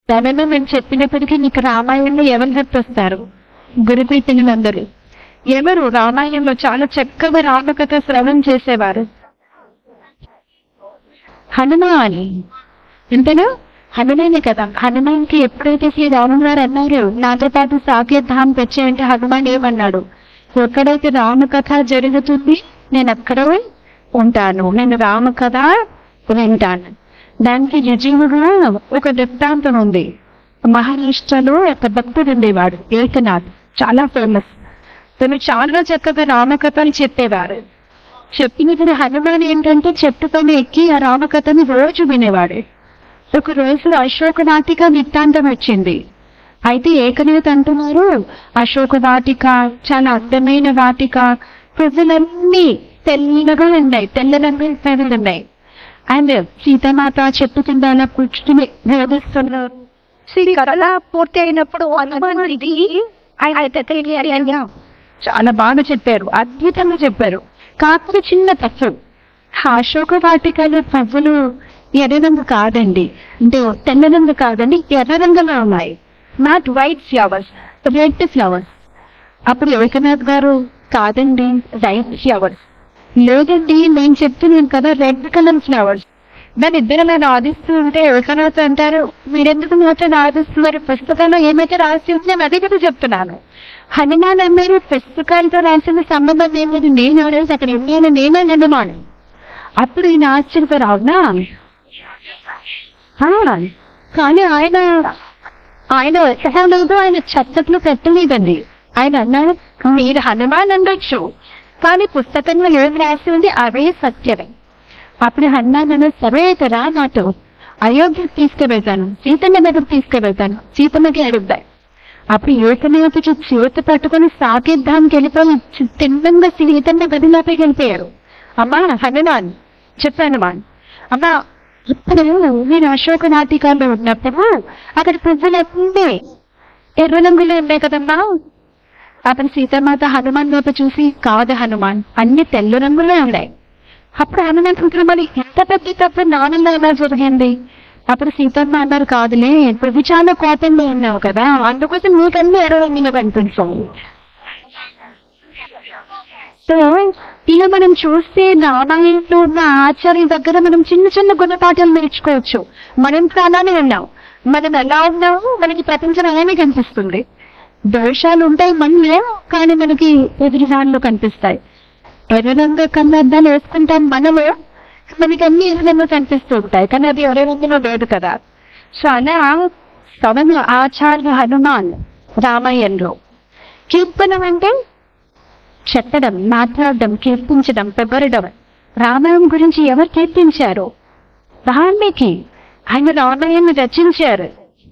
దానిలో మేము చెప్పినప్పటికీ నీకు రామాయణంలో ఎవరు గుర్తొస్తారు గురుపీఠులందరూ ఎవరు రామాయణంలో చాలా చక్కగా రామకథ శ్రవణం చేసేవారు హనుమాన్ అంతేనా హనుమానే కదా హనుమాన్కి ఎప్పుడైతే శ్రీ రాముడు గారు అన్నారు నాతో పాటు సాకేత్ తెచ్చేయంటే హనుమాన్ ఏమన్నాడు ఎక్కడైతే రామకథ జరుగుతుంది నేను అక్కడ ఉంటాను నేను రామకథ వింటాను దానికి నిజంగా ఒక దృష్టాంతం ఉంది మహారాష్ట్రలో ఒక భక్తుడు ఉండేవాడు ఏకనాథ్ చాలా ఫేమస్ తను చాలా చక్కగా రామకథలు చెప్పేవారు చెప్పినప్పుడు హనుమాన్ ఏంటంటే చెట్టు పైన ఎక్కి ఆ రామకథని రోజు వినేవాడు ఒక రోజు అశోక నాటిక వృత్తాంతం వచ్చింది అయితే ఏకనేత అంటున్నారు అశోక వాటిక చాలా అందమైన వాటిక ప్రజలన్నీ తెల్లగా ఉన్నాయి తెల్ల రంగు ప్రజలు ఉన్నాయి అండ్ సీతామాత చెట్టు కింద అలా కూర్చుని బోధిస్తున్నారు శ్రీ కళ పూర్తి అయినప్పుడు హనుమానుడికి ఆయన తెలియాలి చాలా బాగా చెప్పారు అద్భుతంగా చెప్పారు కాకపోతే చిన్న తప్పు ఆ అశోక వాటికలు పువ్వులు ఎర్ర రంగు కాదండి అంటే తెల్ల రంగు కాదండి ఎర్ర రంగులో ఉన్నాయి not white flowers red flowers అప్పుడు యువకనాథ్ గారు కాదండి వైట్ ఫ్లవర్స్ లేదండి నేను చెప్తున్నాను కదా రెడ్ కలర్ ఫ్లవర్స్ దాని ఇద్దరు నేను ఆదిస్తూ ఉంటే యువకనాథ్ అంటారు మీరెందుకు నాతో ఆదిస్తున్నారు పుస్తకంలో ఏమైతే రాసి ఉంటే నేను అదే కదా చెప్తున్నాను హనుమాన్ అన్నారు పుస్తకాలతో రాసిన సంబంధం ఏం లేదు నేను ఎవరైతే అక్కడ ఉన్నాను నేనే హనుమాన్ అప్పుడు ఈయన ఆశ్చర్యపోయారు అవునా ఆ, కానీ ఆయన ఆయన ఎక్కలేదు ఆయన చట్టట్లు పెట్టలేదండి ఆయన అన్నారు మీరు హనుమాన్ ఉండొచ్చు కానీ పుస్తకంలో ఏం రాసి ఉంది అవే సత్యమే అప్పుడు హనుమాన్ అన్న సరే కదా నాతో అయోధ్యకు తీసుకువెళ్తాను సీతమ్మ దగ్గర తీసుకువెళ్తాను సీతమ్మకి అడుగుతాయి అప్పుడు యువతనేత చేత పట్టుకొని సాకేద్దానికి వెళ్ళిపోయి తిన్నంగా సీతమ్మ గదిలోకి వెళ్ళిపోయారు అమ్మా హనుమాన్ చెప్పాను హనుమాన్ అమ్మా ఇప్పుడు నేను అశోక నాటికాల్లో ఉన్నప్పుడు అక్కడ ప్రజలన్నీ ఎర్ర రంగులో ఉన్నాయి కదమ్మా అతను సీతామాత హనుమాన్ వైపు చూసి కాదు హనుమాన్ అన్ని తెల్ల రంగులో ఉన్నాయి అప్పుడు హనుమాన్ అనుకుంటున్నా మరి ఎంత పెద్ద తప్పు నానంద ఎలా జరిగింది అప్పుడు సీతమ్మ అన్నారు కాదులే ఇప్పుడు చాలా కోపంలో ఉన్నావు కదా అందుకోసం నీకన్నీ ఎర్ర రంగులో కనిపించావు సో ఇలా మనం చూస్తే రామాయణంలో ఉన్న ఆచార్యుల దగ్గర మనం చిన్న చిన్న గుణపాఠాలు నేర్చుకోవచ్చు మనం అలానే ఉన్నాం మనం ఎలా ఉన్నామో మనకి ప్రపంచం అలానే కనిపిస్తుంది దోషాలు ఉంటాయి మనలో కానీ మనకి ఎదురుదారులు కనిపిస్తాయి ఎర్రరంగు కన్నద్దాలు వేసుకుంటాం మనము మనకి అన్ని ఎర్రరంగు కనిపిస్తూ ఉంటాయి కానీ అది ఎర్ర రంగులో లేదు కదా సో అలా సవన ఆచార్య హనుమాన్ రామాయణంలో కీర్తనం అంటే చెప్పడం మాట్లాడడం కీర్తించడం పొగరడం రామాయణం గురించి ఎవరు కీర్తించారు వాల్మీకి ఆయన రామాయణం రచించారు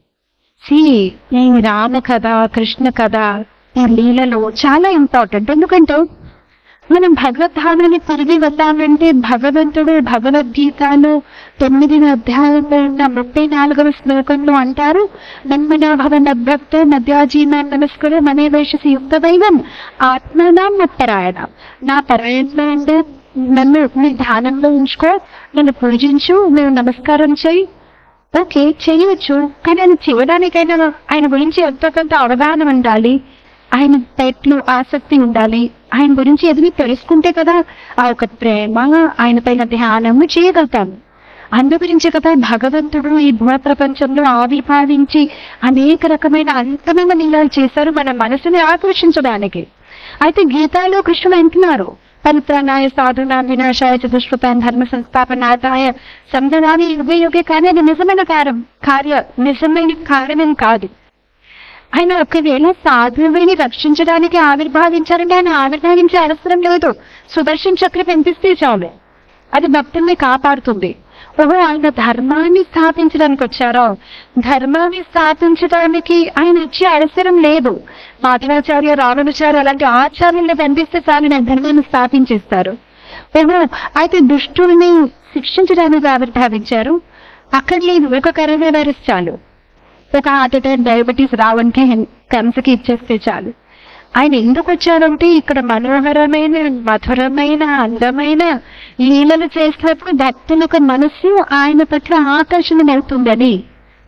సి ఈ రామ కథ కృష్ణ కథ ఈ లీలలో చాలా ఇంపార్టెంట్ ఎందుకంటే మనం భగవద్ధామని తిరిగి వెళ్దామంటే భగవంతుడు భగవద్గీతలో తొమ్మిది అధ్యాయంలో ఉన్న ముప్పై నాలుగవ శ్లోకంలో అంటారు నన్మన భవన భక్త నద్యాజీన నమస్కర మనే వేషసి యుక్త దైవం ఆత్మనాం ఉత్తరాయణ నా పరాయణలో అంటే నన్ను నీ ధ్యానంలో ఉంచుకో నన్ను పూజించు నేను నమస్కారం చేయి ఓకే చేయవచ్చు కానీ అది చేయడానికైనా ఆయన గురించి ఎంతో కొంత అవగాహన ఉండాలి ఆయన పెట్లు ఆసక్తి ఉండాలి ఆయన గురించి ఎదురు తెలుసుకుంటే కదా ఆ ఒక ప్రేమ ఆయన పైన ధ్యానము చేయగలుగుతాము అందు గురించి కదా భగవంతుడు ఈ భూ ప్రపంచంలో ఆవిర్భావించి అనేక రకమైన అంతమైన లీలలు చేశారు మన మనసుని ఆకర్షించడానికి అయితే గీతాలో కృష్ణుడు అంటున్నారు పరిత్రాణాయ సాధున వినాశాయ చతుష్కృతాన్ ధర్మ సంస్థాపనాథాయ సంధనాన్ని యుగ యుగే కానీ అది నిజమైన కార్యం కార్య నిజమైన కార్యమేం కాదు ఆయన ఒకవేళ సాధువుని రక్షించడానికి ఆవిర్భావించారంటే ఆయన ఆవిర్భావించే అవసరం లేదు సుదర్శన్ చక్ర పెంపిస్తే చాలు అది భక్తుల్ని కాపాడుతుంది ఓహో ఆయన ధర్మాన్ని స్థాపించడానికి వచ్చారో ధర్మాన్ని స్థాపించడానికి ఆయన వచ్చే అవసరం లేదు మాధవాచార్య రామానుచార్య అలాంటి ఆచార్యుల్ని పంపిస్తే చాలు నేను ధర్మాన్ని స్థాపించేస్తారు ఓహో అయితే దుష్టుల్ని శిక్షించడానికి ఆవిర్భావించారు అక్కడ లేదు ఒక కరోనా వైరస్ చాలు ఒక హార్ట్ అటాక్ డయాబెటీస్ రావడానికి కంసకి ఇచ్చేస్తే చాలు ఆయన ఎందుకు వచ్చారంటే ఇక్కడ మనోహరమైన మధురమైన అందమైన లీలలు చేసినప్పుడు భక్తుల యొక్క మనస్సు ఆయన పట్ల ఆకర్షణ అవుతుందని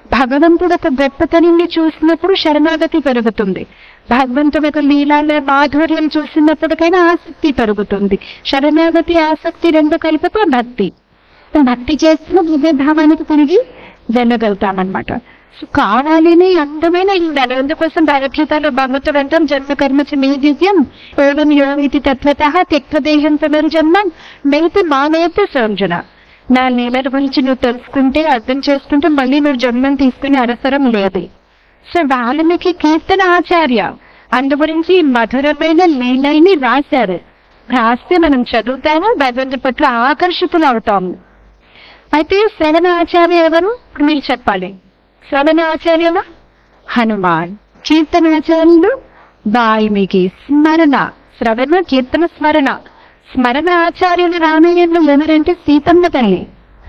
భగవంతుడు ఒక గొప్పతనాన్ని చూసినప్పుడు శరణాగతి పెరుగుతుంది భగవంతుడు ఒక లీలాల మాధుర్యం చూసినప్పటికైనా ఆసక్తి పెరుగుతుంది శరణాగతి ఆసక్తి రెండు కలిపితే భక్తి భక్తి చేసిన హృదయభావానికి తిరిగి వెళ్ళగలుగుతామన్నమాట సో కావాలని అందమైన ఉండాలి అందుకోసం భగవద్గీతలో భగవంతుడు అంటాం జన్మ కర్మ మేదిత్యం పూర్వం యోగితి తత్వత తెక్తదేహం పునర్జన్మ మిగతా మానవత సంజన నా నీళ్ళ గురించి నువ్వు తెలుసుకుంటే అర్థం చేసుకుంటే మళ్ళీ నువ్వు జన్మం తీసుకునే అవసరం లేదు సో వాల్మీకి కీర్తన ఆచార్య అందు గురించి మధురమైన లీలని రాశారు రాస్తే మనం చదువుతాము భగవంతుడి పట్ల ఆకర్షితులు అవుతాము అయితే శ్రవణ ఆచార్య ఎవరు మీరు చెప్పాలి శ్రవణ ఆచార్యులు హనుమాన్ కీర్తనాచార్యులు వాల్మీకి స్మరణ శ్రవణ కీర్తన స్మరణ స్మరణ ఆచార్యులు రామాయణంలో ఎవరంటే సీతమ్మ తల్లి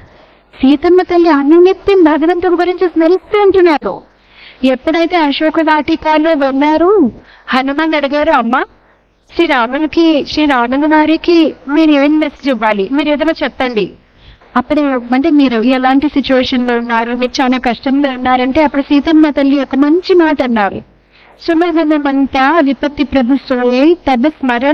సీతమ్మ తల్లి అన్నిత్యం భగవంతుడి గురించి స్మరిస్తూ ఉంటున్నారు ఎప్పుడైతే అశోక వాటికాల్లో వెళ్ళారు హనుమాన్ అడిగారు అమ్మ శ్రీరామునికి శ్రీరాముని వారికి మీరు ఏం మెసేజ్ ఇవ్వాలి మీరు ఏదైనా చెప్పండి అప్పుడు అంటే మీరు ఎలాంటి సిచ్యువేషన్ లో ఉన్నారు మీరు చాలా కష్టంలో ఉన్నారంటే అప్పుడు సీతమ్మ తల్లి ఒక మంచి మాట అన్నారు సుమగనమంతా విపత్తి ప్రభుత్వే తన స్మరణ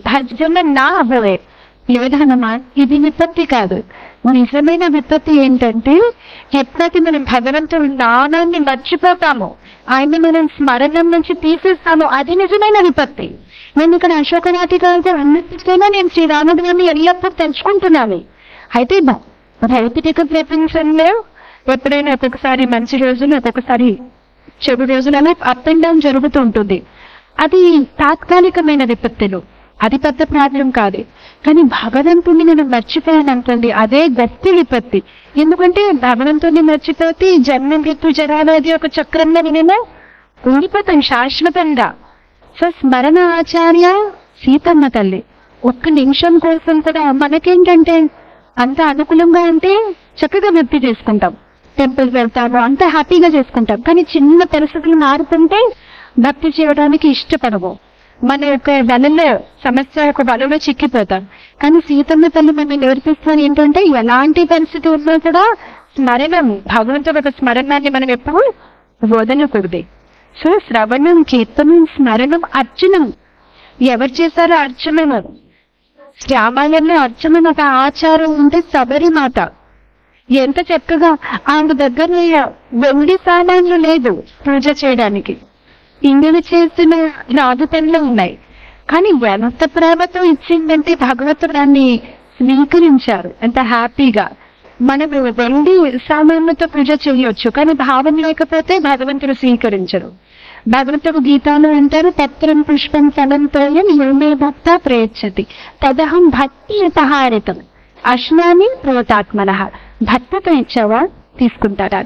భజన నా అవలే లేదనమా ఇది విపత్తి కాదు నిజమైన విపత్తి ఏంటంటే ఎప్పుడైతే మనం భగవంతుడి నానాన్ని మర్చిపోతామో ఆయన మనం స్మరణం నుంచి తీసేస్తామో అది నిజమైన విపత్తి నేను ఇక్కడ అశోక నాటికలతో అన్నిటికైనా నేను శ్రీరాముడి గారిని ఎల్లప్పుడూ తెచ్చుకుంటున్నాను అయితే బ- భౌతిక ప్రపంచంలో ఎప్పుడైనా ఒక్కొక్కసారి మంచి రోజులు ఒక్కొక్కసారి చెడు రోజులు అలా అప్ అండ్ డౌన్ జరుగుతూ ఉంటుంది అది తాత్కాలికమైన విపత్తులు అది పెద్ద ప్రాబ్లం కాదు కానీ భగవంతుడిని నేను మర్చిపోయాను అనుకోండి అదే గట్టి విపత్తి ఎందుకంటే భగవంతుడిని మర్చిపోతే జన్మ మృత్యు జరాలు అది ఒక చక్రంలో నేను ఉండిపోతాం శాశ్వతంగా సో స్మరణ ఆచార్య సీతమ్మ తల్లి ఒక్క నిమిషం కోసం కూడా మనకేంటంటే అంత అనుకూలంగా అంటే చక్కగా భక్తి చేసుకుంటాం టెంపుల్ వెళ్తాము అంత హ్యాపీగా చేసుకుంటాం కానీ చిన్న పరిస్థితులు మారుతుంటే భక్తి చేయడానికి ఇష్టపడము మన యొక్క వలలో సమస్య యొక్క వలలో చిక్కిపోతాం కానీ సీతమ్మ తల్లి మనం నేర్పిస్తాను ఏంటంటే ఎలాంటి పరిస్థితి ఉన్నా కూడా స్మరణం భగవంతుడు ఒక స్మరణాన్ని మనం ఎప్పుడు వదలకూడదు సో శ్రవణం కీర్తనం స్మరణం అర్చనం ఎవరు చేశారో అర్చనను రామాయణంలో అర్చన ఒక ఆచారం ఉంటే శబరిమాత ఎంత చక్కగా ఆమె దగ్గర వెండి సామాన్లు లేదు పూజ చేయడానికి ఇందులో చేసిన రాజపనులు ఉన్నాయి కానీ ఎంత ప్రేమతో ఇచ్చిందంటే భగవంతుడు దాన్ని స్వీకరించారు ఎంత హ్యాపీగా మనం వెండి సామాన్లతో పూజ చేయొచ్చు కానీ భావం లేకపోతే భగవంతుడు స్వీకరించరు భగవంతుడు గీతాలు అంటారు పత్రం పుష్పం ఫలంతో యోమే భక్త ప్రయచ్చతి తదహం భక్తి సహారితం అశ్నామి ప్రోతాత్మన భక్తితో ఇచ్చావా తీసుకుంటారా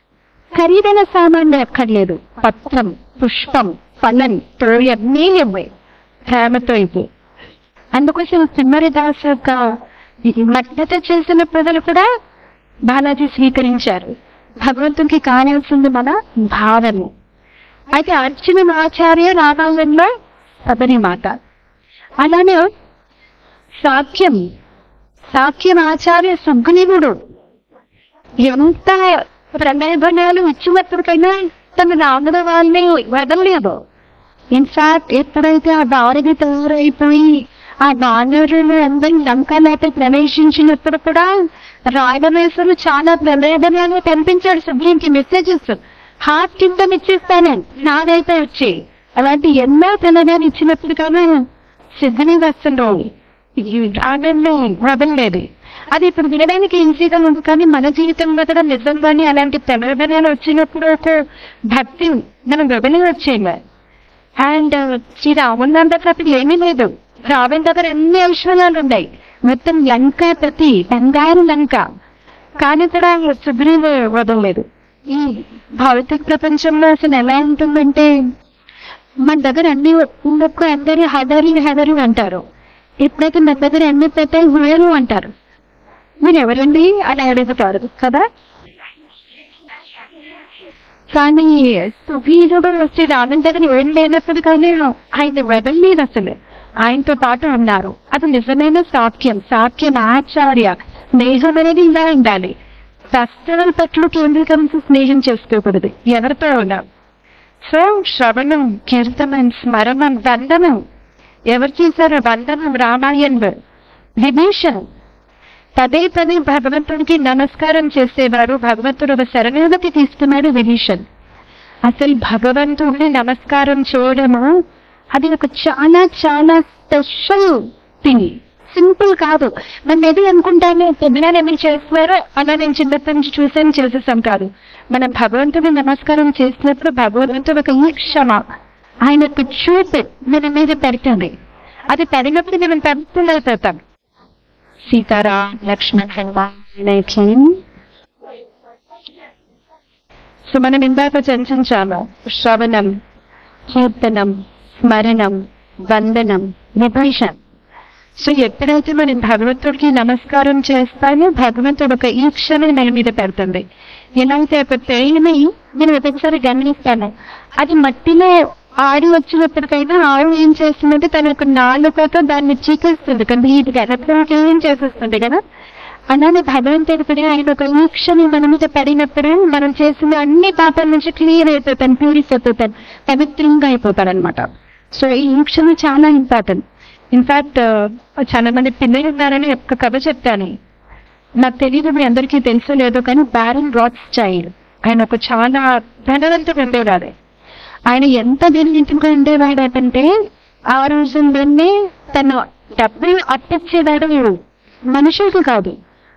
ఖరీదైన సామాన్లు ఎక్కర్లేదు పత్రం పుష్పం ఫలం తోయం నీళ్ళివ్వే ప్రేమతో ఇవ్వు అందుకోసం సిమ్మరిదాస్ యొక్క మద్దతు చేసిన ప్రజలు కూడా బాలాజీ స్వీకరించారు భగవంతునికి కావాల్సింది మన భావము అయితే అర్చన ఆచార్య రామాయణంలో శబరి మాత అలానే సాఖ్యం సాఖ్యం ఆచార్య సుగ్రీవుడు ఎంత ప్రలోభనాలు ఇచ్చినప్పటికైనా తన రాముల వాళ్ళని వదలలేదు ఇన్ఫాక్ట్ ఎప్పుడైతే ఆ దారికి తయారైపోయి ఆ నాన్నరులు అందరి లంకలైతే ప్రవేశించినప్పుడు కూడా రాయలవేశ్వరు చాలా ప్రలోభనాలు కనిపించాడు సుగ్రీంకి మెసేజెస్ హార్ట్ కింద ఇచ్చేస్తాను నాదైతే వచ్చి అలాంటి ఎన్నో ప్రలోభాలు ఇచ్చినప్పుడు కానీ సిద్ధని వస్తుండో రాగంలో వదలలేదు అది ఇప్పుడు వినడానికి ఈజీగా ఉంది కానీ మన జీవితంలో కూడా నిజంగానే అలాంటి ప్రలోభనాలు వచ్చినప్పుడు ఒక భక్తి మనం వదిలి వచ్చేయలే అండ్ శ్రీరాముని దాని దగ్గర అప్పుడు ఏమీ లేదు రావణ్ దగ్గర ఎన్ని ఔషధాలు ఉన్నాయి మొత్తం లంక ప్రతి బంగారు లంక కానీ కూడా సుగ్రీవు వదలలేదు ఈ భౌతిక ప్రపంచంలో అసలు ఎలా ఉంటుందంటే మన దగ్గర అన్ని ఉన్నప్పుడు అందరూ హదరి హదరి అంటారు ఎప్పుడైతే మన దగ్గర అన్ని పెట్టాయి వేరు అంటారు మీరు ఎవరండి అని అడుగుతారు కదా కానీ సుఖీనుడు వచ్చి రావడం దగ్గర ఏం లేనప్పుడు కానీ ఆయన వెదలేదు అసలు ఆయనతో పాటు ఉన్నారు అది నిజమైన సాఖ్యం సాఖ్యం ఆచార్య స్నేహం అనేది ఇలా ఉండాలి వస్త్రాల పట్ల కేంద్రీకరించి స్నేహం చేసుకోకూడదు ఎవరితో ఉన్నా సో శ్రవణం కీర్తనం స్మరణం బంధనం ఎవరు చేశారు బంధనం రామాయణ్ విభీషణ్ పదే పదే భగవంతుడికి నమస్కారం చేసేవారు భగవంతుడు ఒక శరణాగతి తీసుకున్నాడు విభీషణ్ అసలు భగవంతుడిని నమస్కారం చేయడము అది ఒక చాలా చాలా స్పెషల్ థింగ్ సింపుల్ కాదు మనం ఏది అనుకుంటాను పొద్దున మీరు చేస్తున్నారు అలా నేను చిన్నప్పటి నుంచి చూసాను చేసేసాం కాదు మనం భగవంతుని నమస్కారం చేసినప్పుడు భగవంతుడు ఒక ఈక్షణ ఆయన యొక్క చూపు మన మీద పెడుతుంది అది పెరిగినప్పుడు మనం పెడుతున్నైపోతాం సీతారా లక్ష్మణ్ హనుమాన్ సో మనం ఇందాక చర్చించాము శ్రవణం కీర్తనం స్మరణం వందనం విభీషణ్ సో ఎప్పుడైతే మనం భగవంతుడికి నమస్కారం చేస్తామో భగవంతుడు ఒక ఈక్షణ మన మీద పెడుతుంది ఎలా అయితే ఒక తేలిని నేను ఒకసారి గమనిస్తాను అది మట్టిలో ఆడి వచ్చినప్పటికైనా ఆడు ఏం చేస్తుందంటే తన యొక్క నాలుకతో దాన్ని చీకేస్తుంది కంప్లీట్ గా ఏం చేసేస్తుంది కదా అలానే భగవంతుడి కూడా ఆయన ఒక ఈక్షని మన మీద పడినప్పుడు మనం చేసిన అన్ని పాపాల నుంచి క్లియర్ అయిపోతాను ప్యూరిఫై అయిపోతాను పవిత్రంగా అయిపోతాడు అనమాట సో ఈ ఈక్షణ చాలా ఇంపార్టెంట్ ఇన్ఫాక్ట్ చాలా మంది పిల్లలు ఉన్నారని ఒక కథ చెప్తాను నాకు తెలియదు మీ అందరికీ తెలుసో లేదో కానీ బ్యారన్ రాడ్స్ చైల్డ్ ఆయన ఒక చాలా ధనవంతుడు ఉండేవాడు ఆయన ఎంత దీనిగా ఉండేవాడు అంటే ఆ రోజుల్లోనే తన డబ్బులు అట్టించేవాడు మనుషులకి కాదు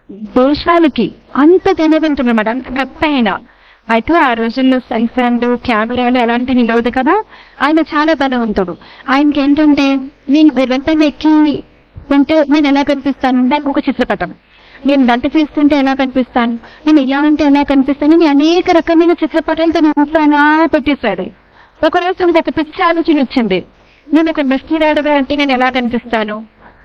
దేశాలకి అంత ధనవంతుడు అనమాట అంత గొప్ప ఆయన అయితే ఆ రోజుల్లో సెల్ ఫోన్లు కెమెరాలు అలాంటివి లేవు కదా ఆయన చాలా ధనవంతుడు ఆయనకి ఏంటంటే నేను వెంటనే ఎక్కి ఉంటే నేను ఎలా కనిపిస్తాను దానికి ఒక చిత్రపటం నేను దంట చేస్తుంటే ఎలా కనిపిస్తాను నేను ఇలా ఉంటే ఎలా కనిపిస్తాను అని అనేక రకమైన చిత్రపటాలు తన ఇంట్లో ఆయన పెట్టేశాడు ఒకరోజు నాకు ఒక పిచ్చి ఆలోచన వచ్చింది నేను ఒక మిస్టీరాడుగా అంటే నేను ఎలా కనిపిస్తాను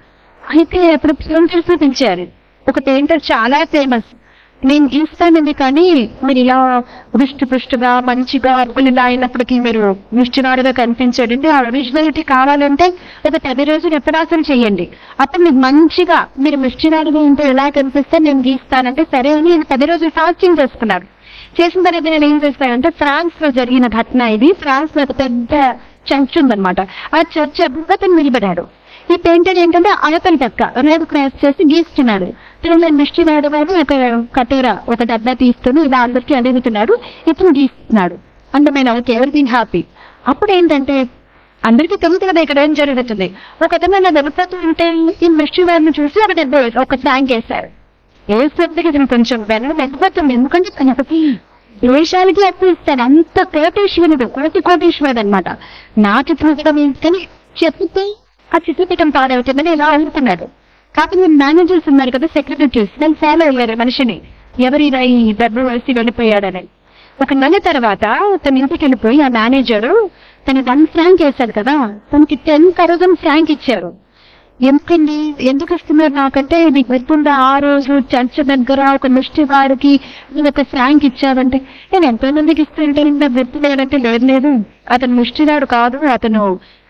అయితే అప్పుడు ఫిల్మ్ చేసి చూపించారు ఒక పెయింటర్ చాలా ఫేమస్ నేను గీస్తానండి కానీ మీరు ఇలా పృష్టి పృష్టిగా మంచిగా అప్పులు ఇలా అయినప్పటికీ మీరు నిష్ఠునాడుగా కనిపించాడండి ఆ ఒరిజినాలిటీ కావాలంటే ఒక పది రోజులు ఎప్పుడాసం చేయండి అప్పుడు మీకు మంచిగా మీరు మిష్టినాడుగా ఉంటే ఎలా కనిపిస్తే నేను గీస్తానంటే సరే అని నేను పది రోజులు ఫాస్టింగ్ చేసుకున్నాను చేసిన తర్వాత నేను ఏం చేస్తానంటే ఫ్రాన్స్ లో జరిగిన ఘటన ఇది ఫ్రాన్స్ లో ఒక పెద్ద చర్చ్ ఉందన్నమాట ఆ చర్చ్ అతను నిలబడాడు ఈ పెయింటర్ ఏంటంటే అతని పక్క రేపు క్రాస్ చేసి గీస్తున్నాడు తిరుమల మిష్టి నాయుడు గారు ఒక కటోర ఒక డబ్బా తీసుకుని ఇలా అందరికీ అడుగుతున్నాడు ఇతను గీస్తున్నాడు అందమైన ఓకే ఎవరిథింగ్ హ్యాపీ అప్పుడు ఏంటంటే అందరికీ తెలుసు కదా ఇక్కడ ఏం జరుగుతుంది ఒక అతను నా దెబ్బతో ఉంటే ఈ మిష్టి వారిని చూసి ఒక దెబ్బ వేసి- ఒక ట్యాంక్ వేశారు వేసినప్పటికీ ఇతను కొంచెం వెనక వెనకపోతుంది ఎందుకంటే తనకి దేశాలకి అప్పు ఇస్తాను అంత కోటేశ్వరుడు కోటి కోటేశ్వరుడు అనమాట నా చిత్రం ఏంటని చెప్తే ఆ చిత్రపీఠం పాడవుతుందని ఇలా అనుకున్నాడు కాకపోతే మేనేజర్స్ ఉన్నారు కదా సెక్రటరీస్ నేను ఫాలో అయ్యారు మనిషిని ఎవరిరా ఈ డబ్బు వేసి వెళ్ళిపోయాడని ఒక నెల తర్వాత తన ఇంటికి వెళ్ళిపోయి ఆ మేనేజర్ తన వన్ ఫ్రాంక్ వేశాడు కదా తనకి టెన్ థౌసండ్ ఫ్రాంక్ ఇచ్చారు ఎందుకండి ఎందుకు ఇస్తున్నారు నాకంటే నీకు గుర్తుందా ఆ రోజు చర్చ దగ్గర ఒక ముష్టి వారికి నేను ఒక ఫ్రాంక్ ఇచ్చావంటే నేను ఎంతో మందికి ఇస్తుంటే నాకు గుర్తు లేదంటే లేదు లేదు అతను ముష్టివాడు కాదు అతను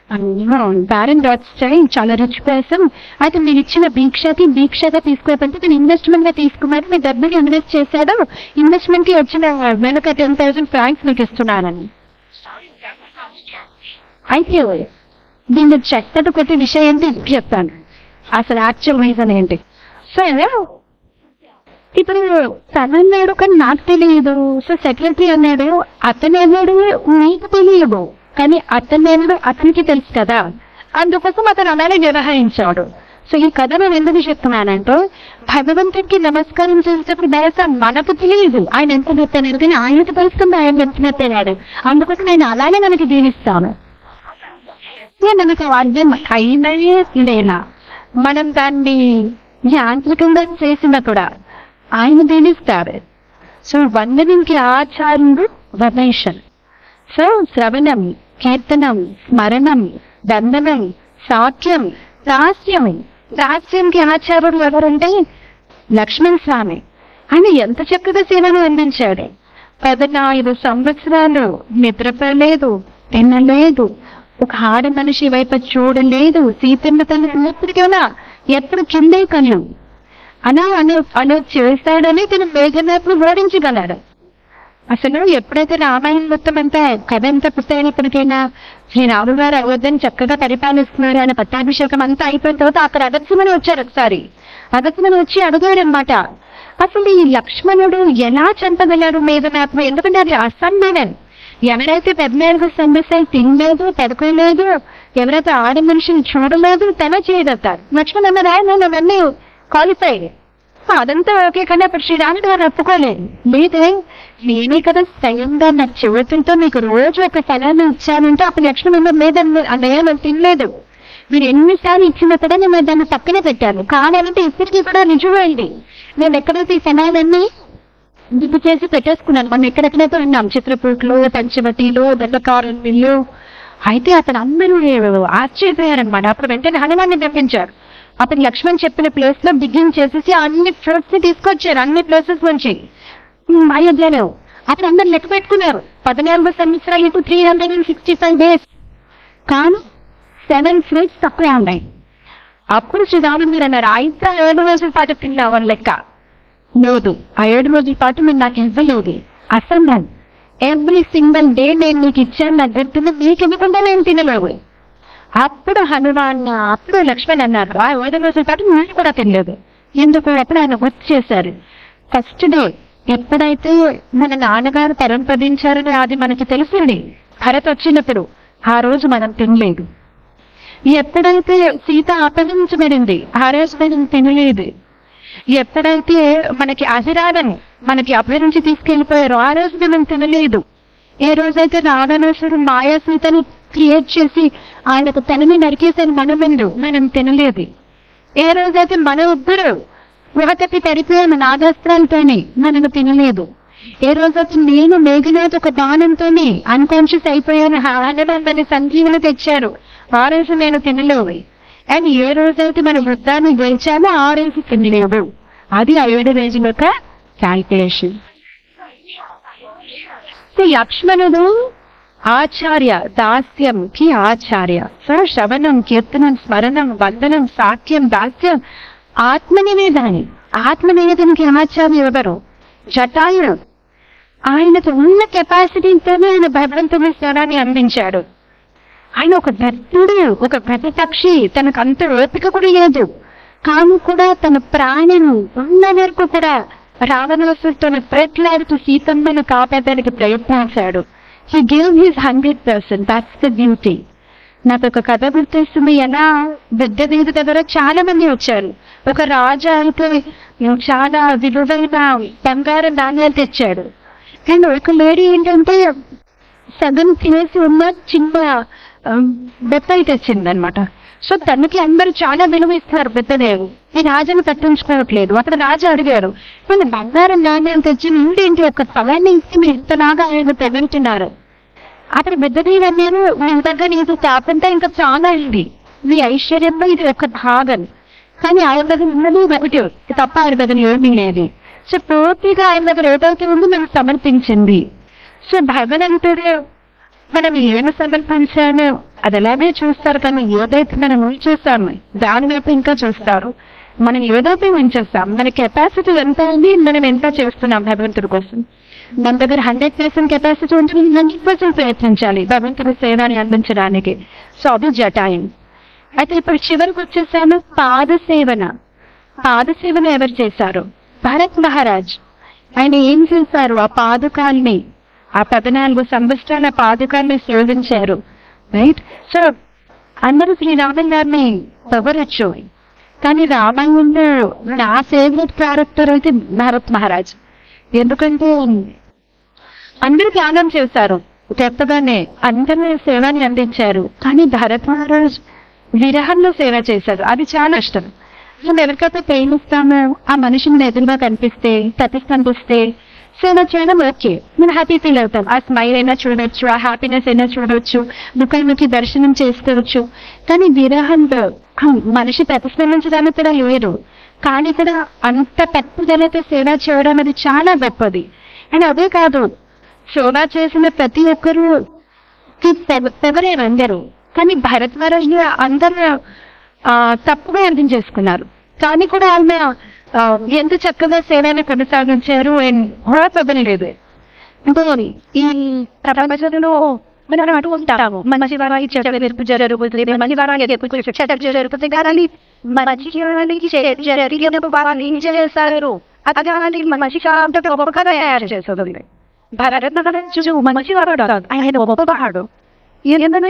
బ్యారన్ డాట్స్ చాలా రిచ్ పర్సన్ అయితే మీరు ఇచ్చిన భిక్షకి భిక్షగా తీసుకోకపోతే నేను ఇన్వెస్ట్మెంట్ గా తీసుకున్నారు మీ డబ్బుని ఇన్వెస్ట్ చేశాడు ఇన్వెస్ట్మెంట్ కి వచ్చిన వెనక టెన్ థౌసండ్ ఫ్రాంక్స్ మీకు ఇస్తున్నానని అయితే దీన్ని చెత్తడు కొట్టి విషయం ఏంటి ఇప్పుడు చెప్తాను అసలు యాక్చువల్ రీజన్ ఏంటి సో ఇప్పుడు తను అన్నాడు కానీ నాకు తెలియదు సో సెక్రటరీ అన్నాడు అతను అన్నాడు నీకు తెలియదు కానీ అతను అన్నాడు అతనికి తెలుసు కదా అందుకోసం అతను అలానే నిర్వహించాడు సో ఈ కథ నేను ఎందుకు చెప్తున్నానంటే భగవంతుడికి నమస్కారం చేసేటప్పుడు దయస మనకు తెలియదు ఆయన ఎంత చెప్తాను కానీ ఆయనకు తెలుస్తుంది ఆయన చెప్తున్నట్టేనాడు అందుకోసం నేను అలానే మనకి దీవిస్తాను నేను మనకు అర్థం అయినదే లేనా మనం దాన్ని యాంత్రికంగా చేసినా కూడా ఆయన దీనిస్తారు సో వందనంకి ఆచార్యుడు వర్ణేషన్ సో శ్రవణం కీర్తనం స్మరణం దండనం సాఖ్యం రాస్యం రాస్యంకి ఆచార్యుడు ఎవరంటే లక్ష్మణ్ స్వామి ఆయన ఎంత చక్కగా సేవలు అందించాడు పదనాలుగు సంవత్సరాలు నిద్రపోలేదు తినలేదు ఒక ఆడ మనిషి వైపు చూడలేదు సీతమ్మ తన ఎప్పటికైనా ఎప్పుడు కిందే కన్ను అలా అను అలా చేస్తాడని తను మేఘనాథ్ను ఓడించగలడు అసలు ఎప్పుడైతే రామాయణం మొత్తం అంతా కథ అంతా పూర్తయినప్పటికైనా శ్రీరాముడు గారు అయోధ్యని చక్కగా పరిపాలిస్తున్నారు ఆయన పట్టాభిషేకం అంతా అయిపోయిన తర్వాత అక్కడ అగత్యమని వచ్చారు ఒకసారి అగత్యమని వచ్చి అడిగాడు అనమాట అసలు ఈ లక్ష్మణుడు ఎలా చంపగలడు మేఘనాథం ఎందుకంటే అది అసంభవం ఎవరైతే పెద్దగా సమస్యలు తినలేదు పెదకోలేదు ఎవరైతే ఆడ మనిషిని చూడలేదు తన చేయగలుగుతారు లక్ష్మణ్ అన్నారు ఆయన అవన్నీ క్వాలిఫైడ్ అదంతా ఓకే కానీ అప్పుడు శ్రీరాముడు గారు ఒప్పుకోలేదు లేదే నేనే కదా స్వయంగా నా చెవుతుంతో మీకు రోజు ఒక ఫలాన్ని ఇచ్చానంటే అప్పుడు లక్ష్మణ్ లేదని అన్నయ్య నేను తినలేదు మీరు ఎన్నిసార్లు ఇచ్చిన కూడా నేను దాన్ని పక్కనే పెట్టాను కావాలంటే ఇప్పటికీ కూడా నిజమైంది నేను ఎక్కడైతే ఈ ఫలాలన్నీ దిగ్గు చేసి పెట్టేసుకున్నాను మనం ఎక్కడెక్కడైతే ఉన్నాం చిత్రపూట్లో పంచవటిలో దండకారణ్యంలో అయితే అతను అందరూ ఆశ్చర్యపోయారనమాట అప్పుడు వెంటనే హనుమాన్ని తెప్పించారు అతను లక్ష్మణ్ చెప్పిన ప్లేస్ లో బిగిన్ చేసేసి అన్ని ఫ్రూట్స్ ని తీసుకొచ్చారు అన్ని ప్లేసెస్ నుంచి ఉమ్, అయోధ్యలో అప్పుడు అందరు లెక్క పెట్టుకున్నారు పద్నాలుగు సంవత్సరాలు into three hundred and sixty five days కానీ సెవెన్ ఫ్రూట్స్ తక్కువే ఉన్నాయి అప్పుడు శ్రీరాముడు మీరు అన్నారు అయితే ఏడు రోజుల పాటు తిన్నావని లెక్క లేదు ఆ ఏడు రోజుల పాటు మీరు నాకు ఇవ్వలేదు అసంభవం ఎవ్రీ సింగిల్ డే నేను నీకు ఇచ్చాను నా దగ్గర మీకు ఇవ్వకుండా నేను తినలేవు అప్పుడు హనుమాన్ అప్పుడు లక్ష్మణ్ అన్నారు ఆ ఏడు రోజుల పాటు నేను కూడా తినలేదు ఎందుకు అప్పుడు ఆయన వచ్చేసారు ఫస్ట్ డే ఎప్పుడైతే మన నాన్నగారు పరంపదించారని అది మనకి తెలిసింది భరత్ వచ్చినప్పుడు ఆ రోజు మనం తినలేదు ఎప్పుడైతే సీత అపహరించబడింది ఆ రోజు మనం తినలేదు ఎప్పుడైతే మనకి అహిరావన్ మనకి అపహరించి తీసుకెళ్లిపోయారో ఆ రోజు మనం తినలేదు ఏ రోజైతే రావణాసుడు మాయా సీతను క్రియేట్ చేసి ఆయనకు తనని నరికేసిన మనమెందు మనం తినలేదు ఏ రోజైతే మన ఇద్దరు యువతకి పెరిగిపోయిన నాగాస్త్రాలతోని మనను తినలేదు ఏ రోజైతే నేను మేఘనాథ్ ఒక దానంతోని అన్కాన్షియస్ అయిపోయాను హనుమాన్ సంజీవన తెచ్చారు ఆ రోజు నేను తినలేదు అండ్ ఏ రోజైతే మన వృద్ధాన్ని గెలిచామో ఆ రోజు తినలేదు అది ఆ ఏడు రోజుల యొక్క క్యాల్కులేషన్ లక్ష్మణుడు ఆచార్య దాస్యంకి ఆచార్య సో శ్రవణం కీర్తనం స్మరణం వందనం సాఖ్యం దాస్యం ఆత్మనివేదాన్ని ఆత్మనివేదనకి ఆచార్య ఎవరు జటాయుడు ఆయనకు ఉన్న కెపాసిటీతోనే ఆయన భగవంతుని స్వరాన్ని అందించాడు ఆయన ఒక భక్తుడు ఒక ప్రతిపక్షి తనకు అంత ఓపిక కూడా లేదు కాను కూడా తన ప్రాణం ఉన్న వరకు కూడా రావణాసుతో ప్రట్లాడుతూ సీతమ్మను కాపాడడానికి ప్రయత్నించాడు he give his hundred percent that's the beauty నాకు ఒక కథ గుర్తొస్తుంది ఎలా పెద్ద వీధి దగ్గర చాలా మంది వచ్చారు ఒక రాజు అయితే చాలా విలువైన బంగారం ధాన్యాలు తెచ్చాడు అండ్ ఒక లేడీ ఏంటంటే సగం తినేసి ఉన్న చిన్న బెత్తాయి తెచ్చింది అనమాట సో తనకి అందరూ చాలా విలువ ఇస్తారు పెద్దదేవు ఈ రాజును పట్టించుకోవట్లేదు అక్కడ రాజు అడిగారు మన బంగారం నాణ్యం తెచ్చి ఏంటి ఒక స్థలాన్ని ఇస్తే మీరు ఇంతలాగా ఆయన తెగంటున్నారు అక్కడ పెద్దదేవి అన్నారు మీ దగ్గర నీకు తాపంతా ఇంకా చాలా ఉంది మీ ఐశ్వర్యంలో ఇది ఒక భాగం కానీ ఆయన దగ్గర ఉన్నది ఒకటి తప్ప ఆయన దగ్గర ఏమీ లేదు సో పూర్తిగా ఆయన దగ్గర ఏదైతే ఉందో మనం సమర్పించింది సో భగవంతుడు మనం ఏమి సమర్పించాను అది ఎలాగే చూస్తారు కానీ ఏదైతే మనం ఏం చేస్తాము దాని వైపు ఇంకా చూస్తారు మనం ఏదైతే ఏం చేస్తాం మన కెపాసిటీ ఎంత ఉంది మనం ఎంత చేస్తున్నాం భగవంతుడి కోసం మన దగ్గర హండ్రెడ్ పర్సెంట్ కెపాసిటీ ఉంటుంది హండ్రెడ్ పర్సెంట్ ప్రయత్నించాలి భగవంతుడి సేవని అందించడానికి సో అది జటాయం అయితే ఇప్పుడు చివరికి వచ్చేసాను పాద సేవన పాద సేవన ఎవరు చేశారు భరత్ మహారాజ్ ఆయన ఏం చేశారు ఆ పాదుకాల్ని ఆ పద్నాలుగు సంవత్సరాల పాదుకాల్ని శోధించారు రైట్ సో అందరూ శ్రీరామన్ గారిని పొగరొచ్చు కానీ రామాయణంలో నా ఫేవరెట్ క్యారెక్టర్ అయితే భరత్ మహారాజ్ ఎందుకంటే అందరూ త్యాగం చేశారు చెప్తగానే అందరూ సేవని అందించారు కానీ భరత్ మహారాజ్ విరహంలో సేవ చేశారు అది చాలా ఇష్టం మనం ఎవరికైతే ప్రేమిస్తామో ఆ మనిషిని ఎదురుగా కనిపిస్తే ప్రతిస్పందిస్తే సేవ చేయడం ఓకే మనం హ్యాపీ ఫీల్ అవుతాం ఆ స్మైల్ అయినా చూడవచ్చు ఆ హ్యాపీనెస్ అయినా చూడవచ్చు ముఖానికి దర్శనం చేసుకోవచ్చు కానీ విరహంలో ఆ మనిషి ప్రతిస్పందించడానికి కూడా లేదు కానీ కూడా అంత పట్టుదలతో సేవ చేయడం అది చాలా గొప్పది అండ్ అదే కాదు సేవ చేసిన ప్రతి ఒక్కరు ఎవరేరు అందరూ కానీ భరత్ మహారాజ్ అందరూ ఆ, తప్పుగా అర్థం చేసుకున్నారు కానీ కూడా ఆమె ఆ, ఎంత చక్కగా సేవని కొనసాగించారు అండ్ హోరపబని లేదు ఇంకోని ఈ ప్రపంచంలో మనం అటు ఉంటాము మంచి వారాయి చెడ్డ ఎదుర్పు జరుగుతుంది మంచి వారాయి ఎదుర్పు చెడ్డ జరుగుతుంది కానీ మంచి చేయడానికి జరిగినప్పుడు వారాన్ని ఏం చేస్తారు అది మంచి కాబట్టి ఒక్కొక్క తయారు చేస్తుంది భారత చూసి మంచి వాడు ఆయన ఒప్పవాడు ఏంటంటే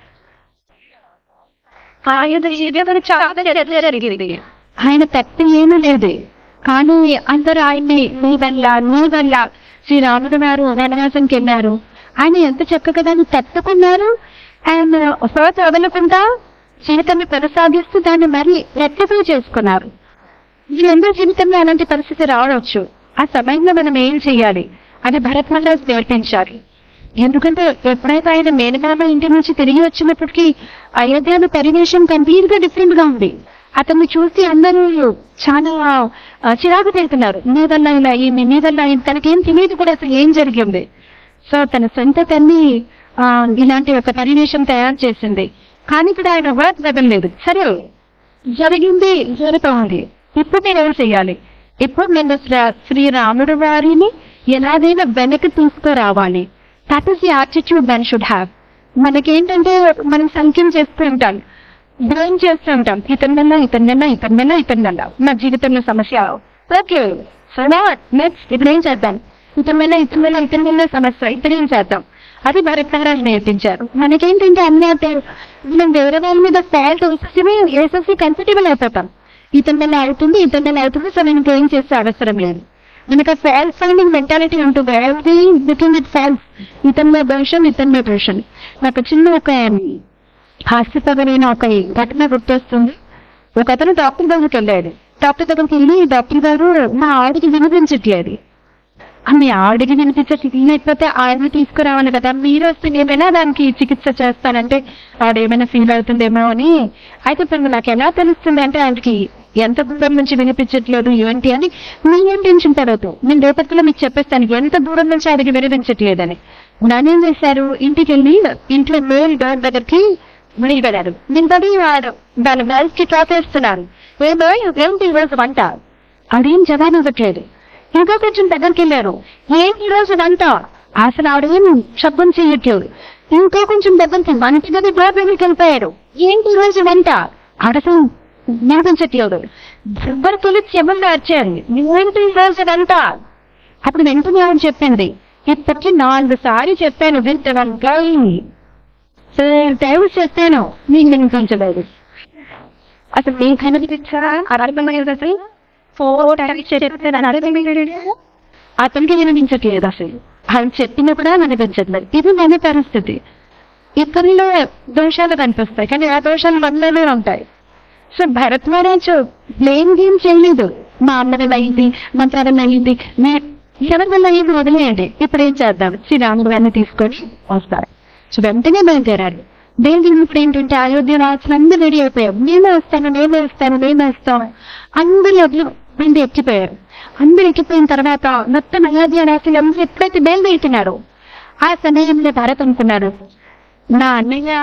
ఆయన జీవితం చాలా జరిగింది ఆయన తప్పి ఏమీ లేదు కానీ అందరూ ఆయన్ని నీ వల్ల నీ వల్ల శ్రీరాముడు గారు వనవాసంకి వెళ్ళారు ఆయన ఎంత చక్కగా దాన్ని తట్టుకున్నారు ఆయన శ్వాస వదలకుండా జీవితాన్ని కొనసాగిస్తూ దాన్ని మరీ రెట్టిఫై చేసుకున్నారు వీళ్ళందరూ జీవితంలో అలాంటి పరిస్థితి రావచ్చు ఆ సమయంలో మనం ఏం చేయాలి అని భరత్ మహారాజ్ నేర్పించాలి ఎందుకంటే ఎప్పుడైతే ఆయన మేనమామ ఇంటి నుంచి తిరిగి వచ్చినప్పటికీ అయోధ్యలో పరివేశం కంప్లీట్ గా డిఫరెంట్ గా ఉంది అతన్ని చూసి అందరూ చాలా ఆ, చిరాకు పెడుతున్నారు నీ వల్ల ఇలా అయ్యింది నీ వల్ల అయింది తనకేం తెలియదు కూడా అసలు ఏం జరిగింది సో తన సొంత తల్లి ఆ, ఇలాంటి ఒక పరివేశం తయారు చేసింది కానీ ఇక్కడ ఆయన వర్క్ లేదు సరే జరిగింది జరుగుతోంది ఇప్పుడు నేను ఏం చెయ్యాలి ఇప్పుడు నేను శ్ర- శ్రీరాముడు వారిని ఎలాగైనా వెనక్కి తీసుకురావాలి that is the attitude men should have మనకేంటంటే మనం సంఖ్యం చేస్తూ ఉంటాం బ్లేమ్ చేస్తూ ఉంటాం ఇతని వల్ల ఇతని వల్ల ఇతని వల్ల ఇతని వల్ల నా జీవితంలో సమస్య ఓకే సో నెక్స్ట్ ఇప్పుడు ఏం చేద్దాం ఇతని వల్ల ఇతని వల్ల ఇతని వల్ల సమస్య ఇతను ఏం చేద్దాం అది భరత్ మహారాజ్ నేర్పించారు మనకేంటంటే అన్ని అంటే మనం వేరే వాళ్ళ మీద ఫాల్ట్ వేసేసి వేసేసి కంఫర్టబుల్ అయిపోతాం ఇతని వల్ల అవుతుంది ఇతని వల్ల అవుతుంది సో నేను ఇంకేం చేస్తే అవసరం లేదు మనకు ఆ ఫాల్స్ ఫైండింగ్ మెంటాలిటీ ఉంటుంది ఎవరి లుకింగ్ ఇట్ ఫాల్స్ ఇతని మీద దోషం ఇతని మీద దోషం నాకు చిన్న ఒక హాస్యపరమైన ఒక ఘటన గుర్తొస్తుంది ఒక అతను డాక్టర్ దగ్గరికి వెళ్ళాడు డాక్టర్ దగ్గరికి వెళ్ళి డాక్టర్ గారు మా ఆవిడకి వినిపించట్లేదు మీ ఆవిడకి వినిపించట్లేకపోతే ఆయన తీసుకురావాలి కదా మీరు వస్తే ఏమైనా దానికి చికిత్స చేస్తానంటే ఆవిడ ఏమైనా ఫీల్ అవుతుందేమో అని అయితే ఇప్పుడు నాకు ఎలా తెలుస్తుంది అంటే ఆవిడకి ఎంత దూరం నుంచి వినిపించట్లేదు ఏంటి అని మీరేం టెన్షన్ పడవద్దు నేను రేపటిలో మీకు చెప్పేస్తాను ఎంత దూరం నుంచి ఆవిడకి వినిపించట్లేదని నానేం చేశారు ఇంటికి వెళ్ళి ఇంట్లో మేల్ డోర్ దగ్గరికి మునిగిపోయారు నింపడి వాడు దాని బ్లౌజ్ కి డ్రాప్ వేస్తున్నారు ఏమో ఏంటి ఈరోజు వంట అదేం జవాబు ఇవ్వట్లేదు ఇంకా కొంచెం దగ్గరికి వెళ్ళారు ఏంటి ఈరోజు వంట అసలు ఆవిడేం శబ్దం చేయట్లేదు ఇంకా కొంచెం దగ్గరికి వంట గది డ్రాప్ వెళ్ళిపోయారు ఏంటి ఈరోజు వంట అడసం జ్ఞాపించట్లేదు దగ్గర పిలిచి ఎవరు వచ్చారు ఏంటి ఈరోజు వంట అప్పుడు వెంటనే ఆవిడ చెప్పింది ఇప్పటికీ నాలుగు సార్లు చెప్పాను వింటవంగా దయవు చెప్పాను మీకు వినిపించలేదు అసలు మీకు కనిపించారా అర్థమైంది అసలు ఫోర్ టైమ్స్ చెప్తే నన్ను అర్థమైంది అతనికి వినిపించట్లేదు అసలు ఆయన చెప్పినా కూడా వినిపించట్లేదు ఇది మన పరిస్థితి ఇతరులో దోషాలు కనిపిస్తాయి కానీ ఆ దోషాలు మనలోనే ఉంటాయి so Bharat Maharaj blame game చేయలేదు మా అమ్మ వల్ల అయింది మా తరం అయింది నే- ఎవరి వల్ల అయింది వదిలేయండి ఇప్పుడు ఏం చేద్దాం శ్రీరాముడు గారిని తీసుకొని వస్తారు సో వెంటనే బయలుదేరారు బయలుదేరినప్పుడు ఏంటంటే అయోధ్య రాజులు అందరూ రెడీ అయిపోయారు నేనే వస్తాను నేనే వస్తాను నేనే వస్తాను అందరూ వదిలి వెంట ఎక్కిపోయారు అందరు ఎక్కిపోయిన తర్వాత మొత్తం అయోధ్య రాజులు అందరూ ఎప్పుడైతే బయలుదేరుతున్నారు ఆ సమయంలో భరత్ అనుకున్నాడు నా అన్నయ్య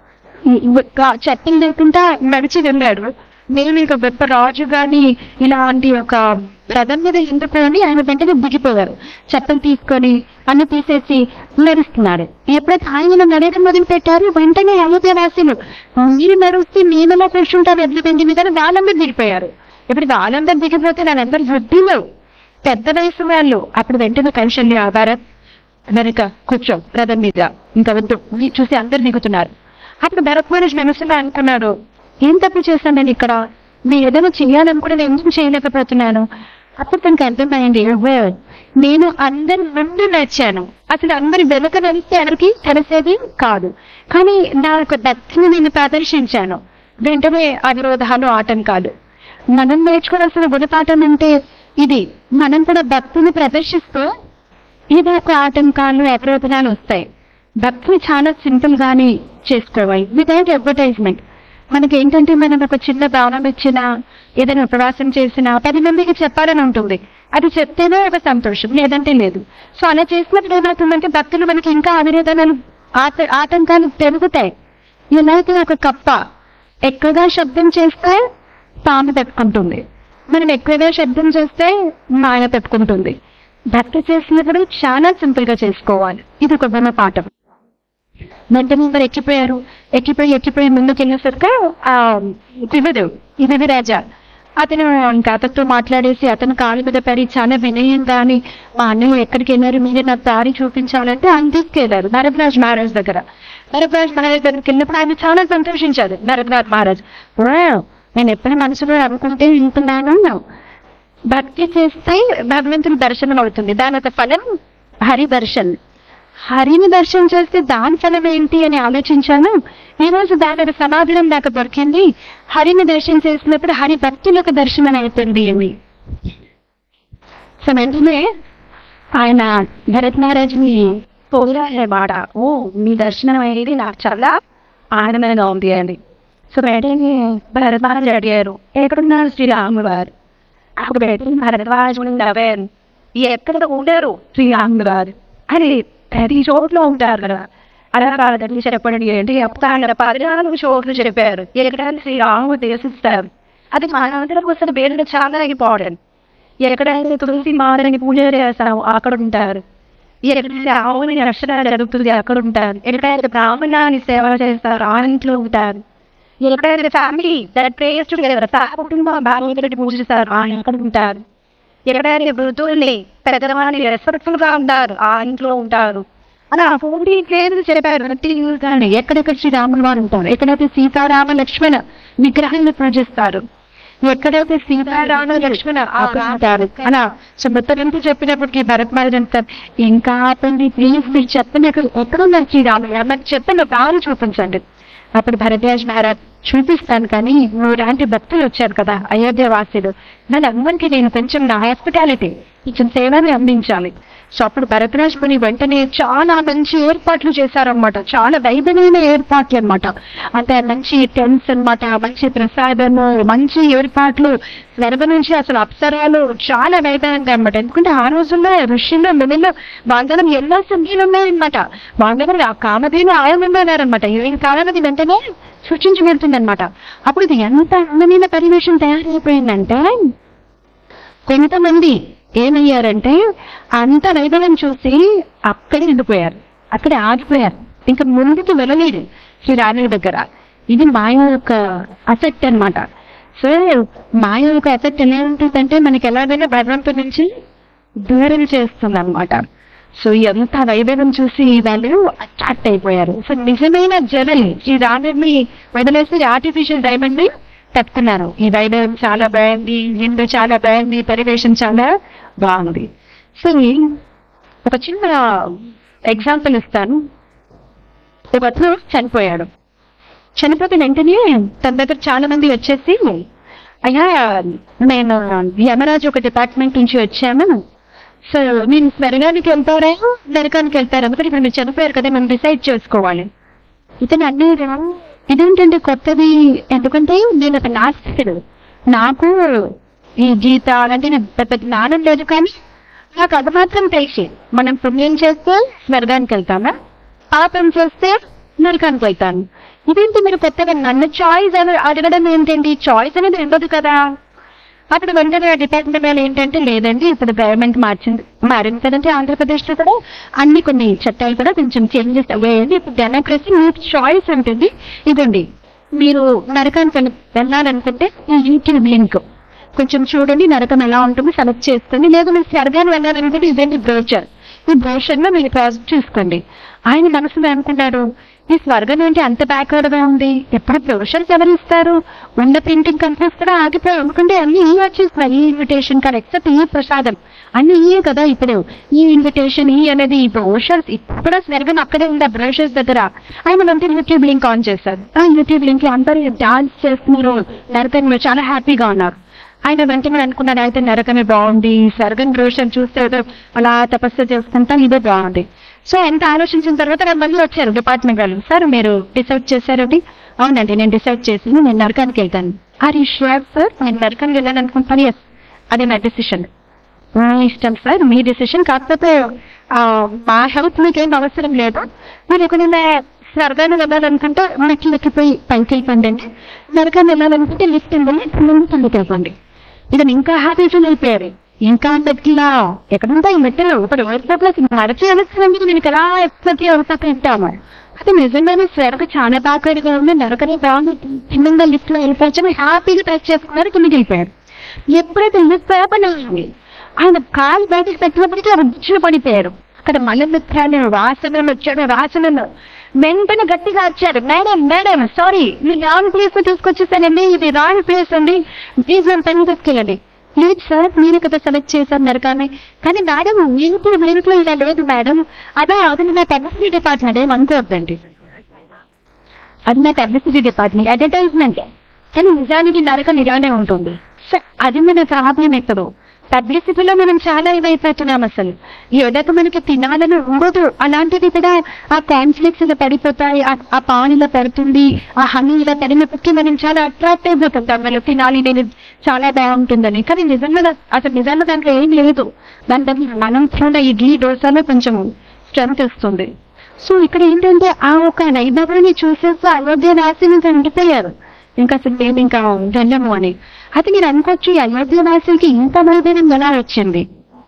చట్టం లేకుండా నడిచి వెళ్ళాడు నేను ఇక గొప్ప రాజు గాని ఇలాంటి ఒక రథం మీద ఎందుకు అని ఆయన వెంటనే దిగిపోయారు చట్టం తీసుకొని అన్ని తీసేసి నడుస్తున్నాడు ఎప్పుడైతే ఆయన నడవడం మొదలు పెట్టారు వెంటనే అయోధ్య రాశులు మీరు నడుస్తే నేను ఎలా కూర్చుంటారు ఎద్దు పెంచి మీద వాళ్ళందరూ దిగిపోయారు ఇప్పుడు వాళ్ళందరూ దిగిపోతే వాళ్ళందరూ వృద్ధిలో పెద్ద వయసు వాళ్ళు అప్పుడు వెంటనే కౌశల్య భారత్ వెనక కూర్చో రథం మీద ఇంకా వద్దు నీ చూసి అందరు దిగుతున్నారు అప్పుడు భరత్ మహర్షి మనసులో అనుకున్నాడు ఏం తప్పు చేశాను నేను ఇక్కడ మీ ఏదైనా చేయాలనుకుంటే నేను ఎందుకు చేయలేకపోతున్నాను అప్పుడు తనకు అర్థమైంది "ఓ, నేను అందరి ముందు నడిచాను అసలు అందరి వెనుక నడిస్తే ఎవరికి తెలిసేది కాదు కానీ నా యొక్క భక్తిని నేను ప్రదర్శించాను వెంటనే అవిరోధాలు ఆటంకాలు మనం నేర్చుకోవాల్సిన గుణపాఠం అంటే ఇది మనం కూడా భక్తిని ప్రదర్శిస్తూ ఏదో ఒక ఆటంకాలు అప్రోధనాలు వస్తాయి భక్తిని చాలా సింపుల్ గానే చేసుకోవాలి వితౌట్ అడ్వర్టైజ్మెంట్ మనకి ఏంటంటే మనం ఒక చిన్న దానం ఇచ్చినా ఏదైనా ఉపవాసం చేసినా పది మందికి చెప్పాలని ఉంటుంది అది చెప్తేనే ఒక సంతోషం లేదంటే లేదు సో అలా చేసినప్పుడు ఏమవుతుందంటే భక్తులు మనకి ఇంకా అవిరోధనాలు ఆట ఆటంకాలు పెరుగుతాయి ఇలాగే ఒక కప్ప ఎక్కువగా శబ్దం చేస్తే తాను పెట్టుకుంటుంది మనం ఎక్కువగా శబ్దం చేస్తే మాయ పెట్టుకుంటుంది భక్తి చేసినప్పుడు చాలా సింపుల్ గా చేసుకోవాలి ఇది ఒక గొప్ప పాఠం వెంటనే మరి ఎక్కిపోయారు ఎక్కిపోయి ఎక్కిపోయి ముందుకు వెళ్ళేసరికి ఆ వివదు వివది రాజా అతను ఇంకా అతనితో మాట్లాడేసి అతను కాళ్ళ మీద పడి చాలా వినయంగా అని మా అన్నయ్య ఎక్కడికి వెళ్ళారు మీరే నాకు దారి చూపించాలంటే ఆయన తీసుకెళ్లారు నరకరాజ్ మహారాజ్ దగ్గర నరకరాజ్ మహారాజ్ దగ్గరికి వెళ్ళినప్పుడు ఆయన చాలా సంతోషించారు నరకరాజ్ మహారాజ్ "వావ్, నేను ఎప్పుడు మనసులో అనుకుంటే వింటున్నాను భక్తి చేస్తే భగవంతుని దర్శనం అవుతుంది దాని యొక్క ఫలం హరి దర్శన్ హరిని దర్శనం చేస్తే దాని ఫలం ఏంటి అని ఆలోచించాను ఈ రోజు దాని ఒక సమాధానం నాకు దొరికింది హరిని దర్శనం చేసినప్పుడు హరి భక్తులకు దర్శనం అవుతుంది అని సో వెంటనే ఆయన భరత్ మహారాజ్ని పోరాడమాట ఓ మీ దర్శనం అనేది నాకు చాలా ఆనందంగా ఉంది అని సో వెంటనే భరత్ మహారాజ్ అడిగారు ఎక్కడున్నారు శ్రీరాముడు వారు అప్పుడు వెంటనే భరద్వాజుని నవ్వారు ఎక్కడ ఉండరు శ్రీరాముడు గారు అని ప్రతి చోట్ల ఉంటారు కదా అలా కాదని చెప్పండి ఏంటి చెప్తాను పద్నాలుగు చోట్ల చెప్పారు ఎక్కడైనా శ్రీరాముడు దేశిస్తారు అది మానవుల కోసం పేరు చాలా ఇంపార్టెంట్ ఎక్కడైతే తులసి మాలని పూజ చేస్తాం అక్కడ ఉంటారు ఎక్కడైతే ఆవుని రక్షణ జరుగుతుంది అక్కడ ఉంటారు ఎక్కడైతే బ్రాహ్మణాన్ని సేవ చేస్తారు ఆ ఇంట్లో ఉంటారు ఎక్కడైతే ఫ్యామిలీ దట్ ప్రేయర్స్ టుగెదర్ కుటుంబం భాగవతుడిని పూజిస్తారు ఆయన అక్కడ ఉంటారు ఎక్కడైతే వృద్ధుల్ని పెద్దవాళ్ళని రెస్పెక్ట్ఫుల్ గా ఉంటారు ఆ ఇంట్లో ఉంటారు అలా ఫోర్టీ ప్లేసెస్ చెప్పారు ప్రతి కానీ ఎక్కడెక్కడ శ్రీరాములు వారు ఉంటారు ఎక్కడైతే సీతారామ లక్ష్మణ విగ్రహాలను పూజిస్తారు ఎక్కడైతే సీతారామ లక్ష్మణ అక్కడ ఉంటారు అలా సో మొత్తం చెప్పినప్పటికీ భరత్ మహారాజ్ అంటారు ఇంకా ఆపండి ప్లీజ్ మీరు చెప్పండి ఎక్కడ ఎక్కడున్నారు శ్రీరాములు నాకు చెప్పండి ఒక ఆరు చూపించండి అప్పుడు భరద్వాజ్ మహారాజ్ చూపిస్తాను కానీ ఇలాంటి భక్తులు వచ్చారు కదా అయోధ్య వాసులు వాళ్ళందరికీ నేను కొంచెం నా హాస్పిటాలిటీ కొంచెం సేవని అందించాలి సో అప్పుడు భరద్వాజ్ ముని వెంటనే చాలా మంచి ఏర్పాట్లు చేశారనమాట చాలా వైభవమైన ఏర్పాట్లు అన్నమాట అంటే మంచి టెంట్స్ అన్నమాట మంచి ప్రసాదము మంచి ఏర్పాట్లు స్వర్గ నుంచి అసలు అప్సరాలు చాలా వైభవంగా అనమాట ఎందుకంటే ఆ రోజుల్లో ఋషుల్లో మునిలో వాళ్ళ ఎన్నో సంఖ్యలు ఉన్నాయన్నమాట వాళ్ళ దగ్గర ఆ కామధేను ఆయంగా ఉన్నారనమాట ఈ కాలమది వెంటనే సూచించి వెళ్తుందన్నమాట అప్పుడు ఇది ఎంత అందమైన పరివేషం తయారైపోయిందంటే కొంతమంది ఏమయ్యారంటే అంత వైభవం చూసి అక్కడే ఉండిపోయారు అక్కడే ఆగిపోయారు ఇంకా ముందుకు వెళ్ళలేడు శ్రీ రాణి దగ్గర ఇది మాయ యొక్క అసెక్ట్ అన్నమాట సో మాయ యొక్క ఎఫెక్ట్ ఎలా ఉంటుందంటే మనకి ఎలాగైనా భగవంతు నుంచి దూరం చేస్తుంది అనమాట సో ఎంత వైభవం చూసి వాళ్ళు అట్రాక్ట్ అయిపోయారు సో నిజమైన జనల్ ఈ రాణిని వదిలేసి ఆర్టిఫిషియల్ డైమండ్ ని తప్పుతున్నారు ఈ వైభవం చాలా బాగుంది ఇల్లు చాలా బాగుంది పరివేషం చాలా బాగుంది సో ఒక చిన్న ఎగ్జాంపుల్ ఇస్తాను ఒక అతను చనిపోయాడు చనిపోతే వెంటనే తన దగ్గర చాలా మంది వచ్చేసి అయ్యా నేను యమరాజు ఒక డిపార్ట్మెంట్ నుంచి వచ్చాము సో నేను స్వర్గానికి వెళ్తారా నరకానికి వెళ్తారా ఎందుకంటే ఇప్పుడు మీరు చనిపోయారు కదా మేము డిసైడ్ చేసుకోవాలి ఇతను అన్నారు ఇదేంటంటే కొత్తది ఎందుకంటే నేను ఒక నాస్తికుడు నాకు ఈ గీత అంటే నాకు పెద్ద జ్ఞానం లేదు కానీ నాకు అది మాత్రం తెలిసి మనం పుణ్యం చేస్తే స్వర్గానికి వెళ్తామా పాపం చేస్తే నరకానికి వెళ్తాను ఇదేంటి మీరు కొత్తగా నన్ను చాయిస్ అని అడగడం ఏంటండి చాయిస్ అనేది ఉండదు కదా అప్పుడు వెంటనే డిపార్ట్మెంట్ వాళ్ళు ఏంటంటే లేదండి ఇప్పుడు గవర్నమెంట్ మార్చింది మారింది కదంటే ఆంధ్రప్రదేశ్లో కూడా అన్ని కొన్ని చట్టాలు కూడా కొంచెం చేంజెస్ అయ్యాయండి ఇప్పుడు డెమోక్రసీ మీకు చాయిస్ ఉంటుంది ఇదండి మీరు నరకానికి వెళ్ళ- వెళ్ళాలనుకుంటే ఈ యూట్యూబ్ లింక్ కొంచెం చూడండి నరకం ఎలా ఉంటుంది సెలెక్ట్ చేసుకోండి లేదు మీరు స్వర్గాన్ని వెళ్ళాలనుకుంటే ఇదేంటి బ్రోచర్ ఈ బ్రోషర్ లో మీరు ప్రాజెక్ట్ చూసుకోండి ఆయన మనసులో అనుకుంటారు ఈ స్వర్గం ఏంటి అంత బ్యాక్వర్డ్ గా ఉంది ఎప్పుడు బ్రోషర్స్ ఎవరు ఇస్తారు ఉన్న ప్రింటింగ్ కంపెనీస్ కూడా ఆగిపోయి అనుకుంటే అన్ని ఈ వచ్చేస్తున్నాయి ఈ ఇన్విటేషన్ కార్డ్ ఎక్సెప్ట్ ఈ ప్రసాదం అన్ని ఇయే కదా ఇప్పుడు ఈ ఇన్విటేషన్ ఈ అనేది ఈ బ్రోషర్స్ ఇప్పుడు స్వర్గం అక్కడే ఉంది ఆ బ్రోషర్స్ దగ్గర ఆయన అంతా యూట్యూబ్ లింక్ ఆన్ చేస్తారు ఆ యూట్యూబ్ లింక్ లో అందరూ డాన్స్ చేస్తున్నారు నరకం మీరు చాలా హ్యాపీగా ఉన్నారు ఆయన వెంటనే అనుకున్నాడు అయితే నరకమే బాగుంది స్వర్గం బ్రోషర్ చూస్తే ఏదో అలా తపస్సు చేసుకుంటా ఇదే బాగుంది సో ఎంత ఆలోచించిన తర్వాత నాకు మళ్ళీ వచ్చారు డిపార్ట్మెంట్ వాళ్ళు సార్ మీరు డిసైడ్ చేశారండి అవునండి నేను డిసైడ్ చేసి నేను నరకానికి వెళ్తాను ఆర్ యూ షూర్ సార్ నేను నరకానికి వెళ్ళాను అనుకుంటాను ఎస్ అది నా డెసిషన్ ఇష్టం సార్ మీ డెసిషన్ కాకపోతే ఆ, మా హెల్త్ మీకేం అవసరం లేదు మీరు ఎక్కడైనా స్వర్గాన్ని వెళ్ళాలనుకుంటే మెట్లు ఎక్కిపోయి పైకి వెళ్ళిపోండి నరకాన్ని వెళ్ళాలనుకుంటే లిఫ్ట్ వెళ్ళి ముందు కిందకి వెళ్ళండి ఇక ఇంకా హ్యాపీ ఫీల్ అయిపోయారు ఇంకా మెట్లా ఎక్కడుంటాయి మెట్టలు ఇప్పుడు వర్షంలోకి నడిచి అనుకున్నందుకు నేను ఎలా ఎక్స్పెక్ట్ అవుతా తింటాము అది నిజంగానే శ్రేణకు చాలా బాగా ఉంది నరకనే బాగుంది తిన్నంగా లిఫ్ట్ లో వెళ్ళిపోవచ్చు హ్యాపీగా టచ్ చేసుకున్నారు కిందకి వెళ్ళిపోయారు ఎప్పుడైతే లిఫ్ట్ ఓపెన్ అయింది ఆయన కాలు బయటకు పెట్టినప్పటికీ ఆయన బుచ్చులు పడిపోయారు అక్కడ మళ్ళీ మిత్రాలు వాసనలు వచ్చాడు వాసనలు వెంటనే గట్టిగా వచ్చారు మేడం మేడం సారీ మీరు రాంగ్ ప్లేస్ తీసుకొచ్చేసానండి ఇది రాంగ్ ప్లేస్ అండి ప్లీజ్ నన్ను పని తీసుకెళ్ళండి లేదు సార్ మీరు కదా సెలెక్ట్ చేశారు నరకాన్ని కానీ మేడం మీరు మెరిట్లో ఇలా లేదు మేడం అదే అది నా పబ్లిసిటీ డిపార్ట్మెంట్ ఏం అనుకోవద్దండి అది నా పబ్లిసిటీ డిపార్ట్మెంట్ అడ్వర్టైజ్మెంట్ కానీ నిజానికి నరకం ఇలానే ఉంటుంది స- అది మన ప్రాబ్లం ఎక్కదు పబ్లిసిటీలో మనం చాలా ఇదైపోతున్నాం అసలు ఏదైతే మనకి తినాలని ఉండదు అలాంటిది కూడా ఆ కాన్ఫ్లిక్ట్స్ ఇలా పడిపోతాయి ఆ- ఆ పాన్ ఇలా పెడుతుంది ఆ హనీ ఇలా పెరిగినప్పటికీ మనం చాలా అట్రాక్ట్ అయిపోతుంటాం మనం తినాలి నేను చాలా బాగుంటుందని కానీ నిజంగా అసలు నిజంగా దాంట్లో ఏం లేదు దాని దగ్గర మనం తిన్న ఇడ్లీ దోశలో కొంచెం స్ట్రెంత్ ఇస్తుంది సో ఇక్కడ ఏంటంటే ఆ ఒక నైబర్ని చూసేసి అయోధ్య రాసి నుంచి ఉండిపోయారు ఇంకా అసలు మేము ఇంకా వెళ్ళము అని అయితే మీరు అనుకోవచ్చు ఈ అయోధ్య వాసులకి ఇంత వైద్యం ఎలా వచ్చింది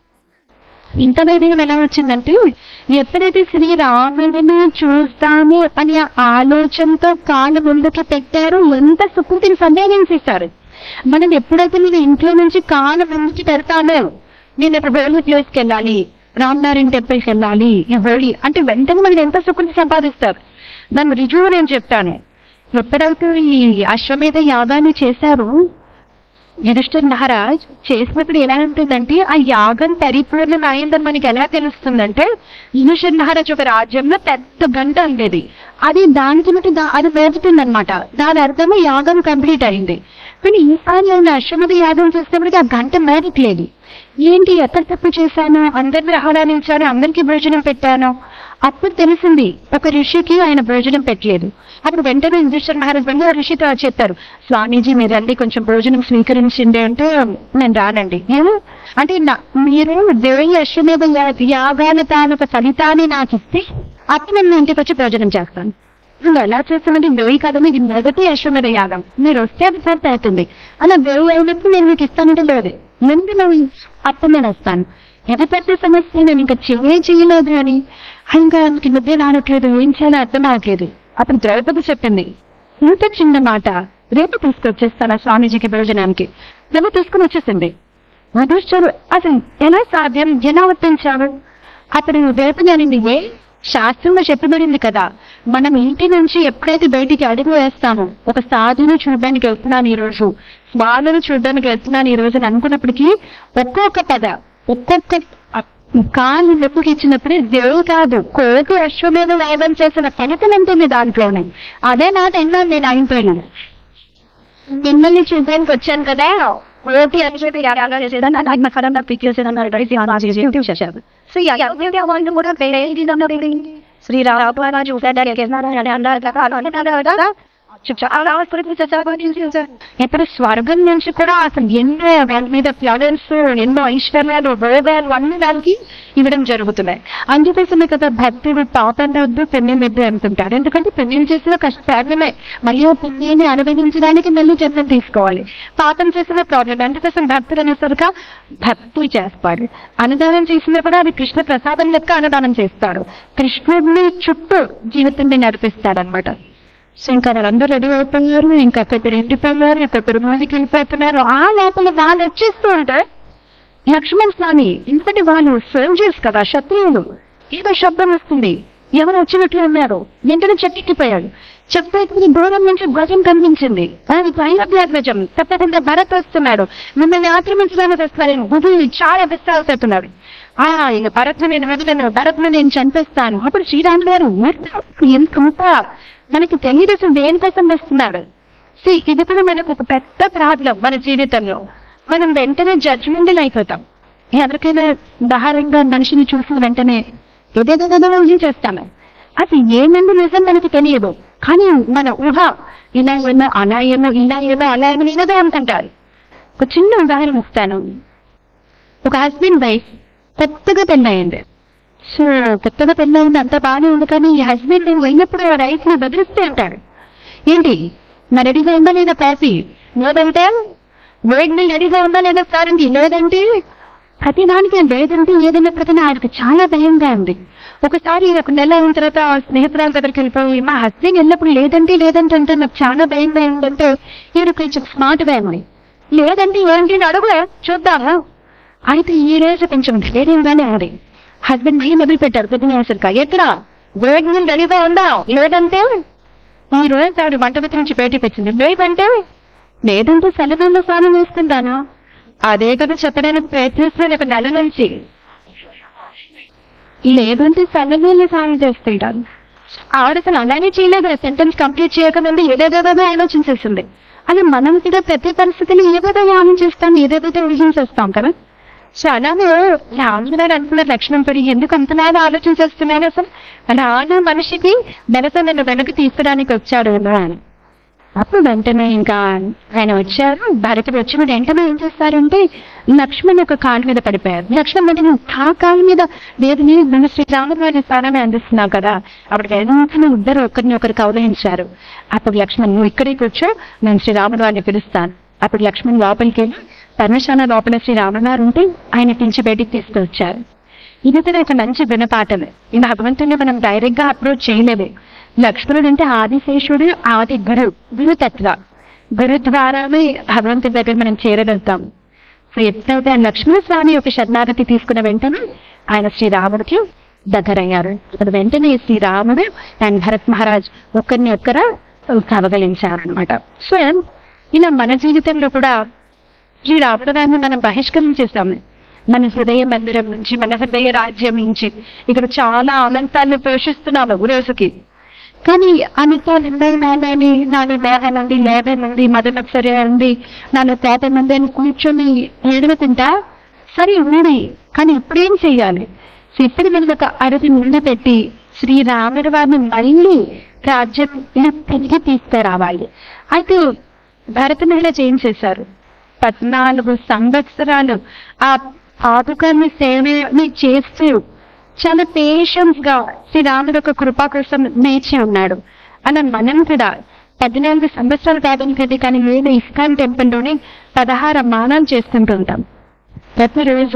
ఇంత వైద్యం ఎలా వచ్చిందంటే ఎప్పుడైతే శ్రీరాముడిని చూస్తాము అనే ఆలోచనతో కాలు ముందుకు పెట్టారో ఎంత సుకృతిని సందేహించేశారు మనం ఎప్పుడైతే నేను ఇంట్లో నుంచి కాలు ముందుకు పెడతానో నేను ఇప్పుడు వేలు ప్లేస్కి వెళ్ళాలి రామనారాయణ టెంపుల్కి వెళ్ళాలి వెళ్ళి అంటే వెంటనే మనం ఎంత సుకృతి సంపాదిస్తారు దాని రుజువు నేను చెప్తాను ఎప్పుడైతే ఈ అశ్వమేధ యాగాన్ని చేశారు యుధిష్ఠిర్ మహారాజ్ చేసినప్పుడు ఎలా ఉంటుందంటే ఆ యాగం పరిపూర్ణం అయిందని మనకి ఎలా తెలుస్తుందంటే యుధిష్ఠిర్ మహారాజ్ ఒక రాజ్యంలో పెద్ద గంట ఉండేది అది దానికి బట్టి దా- అది వేగుతుంది అనమాట దాని అర్థమే యాగం కంప్లీట్ అయింది కానీ ఈసారి ఆయన అశ్వమేధ యాగం చేసినప్పటికీ ఆ గంట మేరట్లేదు ఏంటి ఎక్కడ తప్పు చేశాను అందరిని ఆహ్వానించాను అందరికీ భోజనం పెట్టాను అప్పుడు తెలిసింది ఒక ఋషికి ఆయన భోజనం పెట్టలేదు అప్పుడు వెంటనే యుధిష్ఠిర్ మహారాజ్ వెళ్ళి ఆ ఋషితో చెప్పారు స్వామీజీ మీరు రండి కొంచెం భోజనం స్వీకరించండి అంటే నేను రానండి ఏమో అంటే నా- మీరు దేవి అశ్వమేధ యా- యాగాల తాలూక ఫలితాన్ని నాకు ఇస్తే అప్పుడు నేను మీ ఇంటికి వచ్చి భోజనం చేస్తాను నువ్వు ఎలా చేస్తానంటే దేవి కాదని ఇది మొదటి అశ్వమేధ యాగం మీరు వస్తే అది సరి అవుతుంది అలా దేవు అయినప్పుడు నేను మీకు ఇస్తానంటే లేదు ముందు నువ్వు అప్పుడు నేను వస్తాను ఎంత పెద్ద సమస్య నేను ఇంకా చెయ్యే చేయలేదు అని ఇంకా నాకు నిద్ర రానట్లేదు ఏం చేయాలో అర్థం అవట్లేదు అతను ద్రౌపది చెప్పింది ఇంత చిన్న మాట రేపు తీసుకొచ్చేస్తాను స్వామీజీకి భోజనానికి రేపు తీసుకుని వచ్చేసింది వధిష్ఠుడు అసలు ఎలా సాధ్యం ఎలా వర్తించాడు అతను ద్రౌపది అనింది ఏ శాస్త్రంలో చెప్పబడింది కదా మనం ఇంటి నుంచి ఎప్పుడైతే బయటికి అడుగు వేస్తామో ఒక సాధును చూడడానికి వెళ్తున్నాను ఈ రోజు స్వామిని చూడడానికి వెళ్తున్నాను ఈ రోజు అని అనుకున్నప్పటికీ ఒక్కొక్క పద ఒక్కొక్క కాలు నొప్పికి ఇచ్చినప్పుడు దేవుడు కాదు కోరిక అశ్వమేధ వేదం చేసిన ఫలితం ఉంటుంది దాంట్లోనే అదే నా టైంలో నేను అయిపోయినాను మిమ్మల్ని చూడడానికి వచ్చాను కదా కోటి అనుచేతి యాగాలు చేసేదాన్ని నాకు మా కరం నాకు పిక్ చేసేదాన్ని అడ్వైస్ చేసి చేశారు సో ఈ యాగాలు వాళ్ళు కూడా వేరే శ్రీరామ చూసాడు చాలా ఇప్పుడు స్వర్గం నుంచి కూడా అసలు ఎన్నో వాళ్ళ మీద ఫ్లవెన్స్ ఎన్నో ఐశ్వర్యాలు వేదాలు అన్ని దానికి ఇవ్వడం జరుగుతున్నాయి అందుకోసమే కదా భక్తుడు పాపంలో వద్దు పెళ్లి వద్దు అంటుంటారు ఎందుకంటే పెళ్లి చేసిన కష్టాలమే మరియు పెళ్లిని అనుభవించడానికి మళ్ళీ జన్మం తీసుకోవాలి పాపం చేసిన ప్రాబ్లం అందుకోసం భక్తులు అనేసరిగా భక్తులు చేస్తారు అన్నదానం చేసినప్పుడు అది కృష్ణ ప్రసాదం లెక్క అన్నదానం చేస్తారు కృష్ణుడిని చుట్టూ జీవితాన్ని నడిపిస్తాడు అనమాట సో ఇంకా వాళ్ళందరూ రెడీ అయిపోయారు ఇంకా పెద్దలు ఇంటిపోయారు ఇంకా పెరుమాదికి వెళ్ళిపోతున్నారు ఆ లోపల వాళ్ళు వచ్చేస్తూ ఉంటే లక్ష్మణ్ స్వామి ఇంతటి వాళ్ళు సోల్జర్స్ కదా శత్రువులు ఏదో శబ్దం వస్తుంది ఎవరు వచ్చినట్లు ఉన్నారు వెంటనే చెక్కిపోయాడు చెప్పేది దూరం నుంచి ధ్వజం కనిపించింది అది ధ్వజం తప్పకుండా భరత్ వస్తున్నాడు మిమ్మల్ని ఆక్రమించడానికి వస్తాను బుధుడు చాలా విస్తారవుతున్నాడు ఆ ఇక భరత్ నేను వదిలేను భరత్ నేను చంపేస్తాను అప్పుడు శ్రీరాములు గారు ఎంత మనకి తెలియదు అసలు దేనికోసం వస్తున్నాడు సి ఇది కూడా మనకు ఒక పెద్ద ప్రాబ్లం మన జీవితంలో మనం వెంటనే జడ్జిమెంటల్ అయిపోతాం ఎవరికైనా దహారంగా మనిషిని చూసిన వెంటనే ఏదేదో చేస్తాము అది ఏమందు నిజం మనకి తెలియదు కానీ మన ఊహ ఇలా ఏమో అలా ఏమో ఇలా ఏమో అలా ఏమో ఏదో అంటుంటారు ఒక చిన్న ఉదాహరణ ఇస్తాను ఒక హస్బెండ్ వైఫ్ పెద్దగా పెళ్ళయింది సో కొత్తగా పెళ్ళయింది అంత బాగానే ఉంది కానీ ఈ హస్బెండ్ వెళ్ళినప్పుడు రైట్ ని బదిలిస్తే అంటాడు ఏంటి నా రెడీగా ఉందా లేదా ప్యాసి నువ్వంటే వేడి నీళ్ళు రెడీగా ఉందా లేదా సార్ అండి లేదంటే ప్రతి దానికి లేదంటే ఏదైనా ప్రతి ఆయనకు చాలా భయంగా ఉంది ఒకసారి ఒక నెల అయిన తర్వాత ఆ స్నేహితురాల దగ్గరికి వెళ్ళిపోయి మా హస్బెండ్ ఎల్లప్పుడు లేదంటే లేదంటే అంటే నాకు చాలా భయంగా ఉందంటే ఈయన కొంచెం స్మార్ట్ గా ఉంది లేదంటే ఏంటి అని అడుగులే చూద్దామా అయితే ఈ రోజు కొంచెం ధైర్యంగానే ఉంది హస్బెండ్ భయం మొదలు పెట్టారు పొద్దునేసరిక ఎక్కడ వేడి నీళ్ళు రెడీగా ఉందా లేదంటే ఈ రోజు ఆవిడ వంట గది నుంచి బయటికి వచ్చింది లేదంటే లేదంటే సెలవుల్లో స్నానం వేస్తుంటాను అదే కదా చెప్పడానికి ప్రయత్నిస్తాను ఒక నెల నుంచి లేదంటే సెలవుల్లో స్నానం చేస్తుంటాను ఆవిడ అసలు అలానే చేయలేదు సెంటెన్స్ కంప్లీట్ చేయకముందు ఏదేదో ఆలోచించేసింది అలా మనం కూడా ప్రతి పరిస్థితిని ఏదేదో ఆలోచిస్తాం ఏదేదో ఊహించేస్తాం కదా సో అలానే రాముడు అనుకున్న లక్షణం పెరిగి ఎందుకు అంతలాగా ఆలోచించేస్తున్నాను అసలు రాను మనిషికి వెనక నన్ను వెనక్కి తీసుకురానికి వచ్చాడు కదా అని అప్పుడు వెంటనే ఇంకా ఆయన వచ్చారు భరతుడు వచ్చిన వెంటనే ఏం చేస్తారంటే లక్ష్మణ్ యొక్క కాళ్ళ మీద పడిపోయారు లక్ష్మణ్ వెంటనే ఆ కాళ్ళ మీద లేదు నేను మన శ్రీరాముడు వారి స్థానమే అందిస్తున్నావు కదా అప్పుడు వెంటనే ఇద్దరు ఒకరిని ఒకరు కౌలహించారు అప్పుడు లక్ష్మణ్ నువ్వు ఇక్కడే కూర్చో నేను శ్రీరాముడు వారిని పిలుస్తాను అప్పుడు లక్ష్మణ్ లోపలికి వెళ్ళి పర్మశాల లోపల శ్రీరాముడు వారు ఉంటే ఆయన పిలిచి బయటికి తీసుకొచ్చారు ఇది కూడా ఒక మంచి గుణపాఠమే ఈ భగవంతుని మనం డైరెక్ట్ గా అప్రోచ్ చేయలేదు లక్ష్మణుడు అంటే ఆదిశేషుడు ఆది గురు గురుతత్వ గురు ద్వారానే భగవంతుడి దగ్గర మనం చేరగలుగుతాం సో ఎప్పుడైతే ఆయన లక్ష్మణ స్వామి యొక్క శరణాగతి తీసుకున్న వెంటనే ఆయన శ్రీరాముడికి దగ్గరయ్యారు అది వెంటనే శ్రీరాముడు అండ్ భరత్ మహారాజ్ ఒకరిని ఒక్కర కవగలించారనమాట సో ఇలా మన జీవితంలో కూడా శ్రీరాముడు గారిని మనం బహిష్కరించేస్తాము మన హృదయ మందిరం నుంచి మన హృదయ రాజ్యం నుంచి ఇక్కడ చాలా అనంతాన్ని పోషిస్తున్నాము రోజుకి కానీ అనంతాలు ఉన్నాయని నాను లేదనండి లేదనండి మదన సరే అండి నన్ను తేటనండి అని కూర్చొని ఏడుగుతుంటా సరే ఉన్నది కానీ ఇప్పుడేం చెయ్యాలి సో ఇప్పుడు మనం ఒక అరుగు నిండా పెట్టి శ్రీరాముడి వారిని మళ్ళీ రాజ్యం ఇలా తిరిగి తీసుకురావాలి అయితే భరతుని ఇలా చేంజ్ చేశారు పద్నాలుగు సంవత్సరాలు ఆ పాదుకాన్ని సేవని చేస్తూ చాలా పేషెన్స్ గా శ్రీరాముడు యొక్క కృప కోసం నేర్చి ఉన్నాడు అలా మనం కూడా పద్నాలుగు సంవత్సరాలు కాదని కానీ నేను ఇస్కాన్ టెంపుల్ లోని పదహారు మానాలు చేసుకుంటూ ఉంటాం ప్రతిరోజు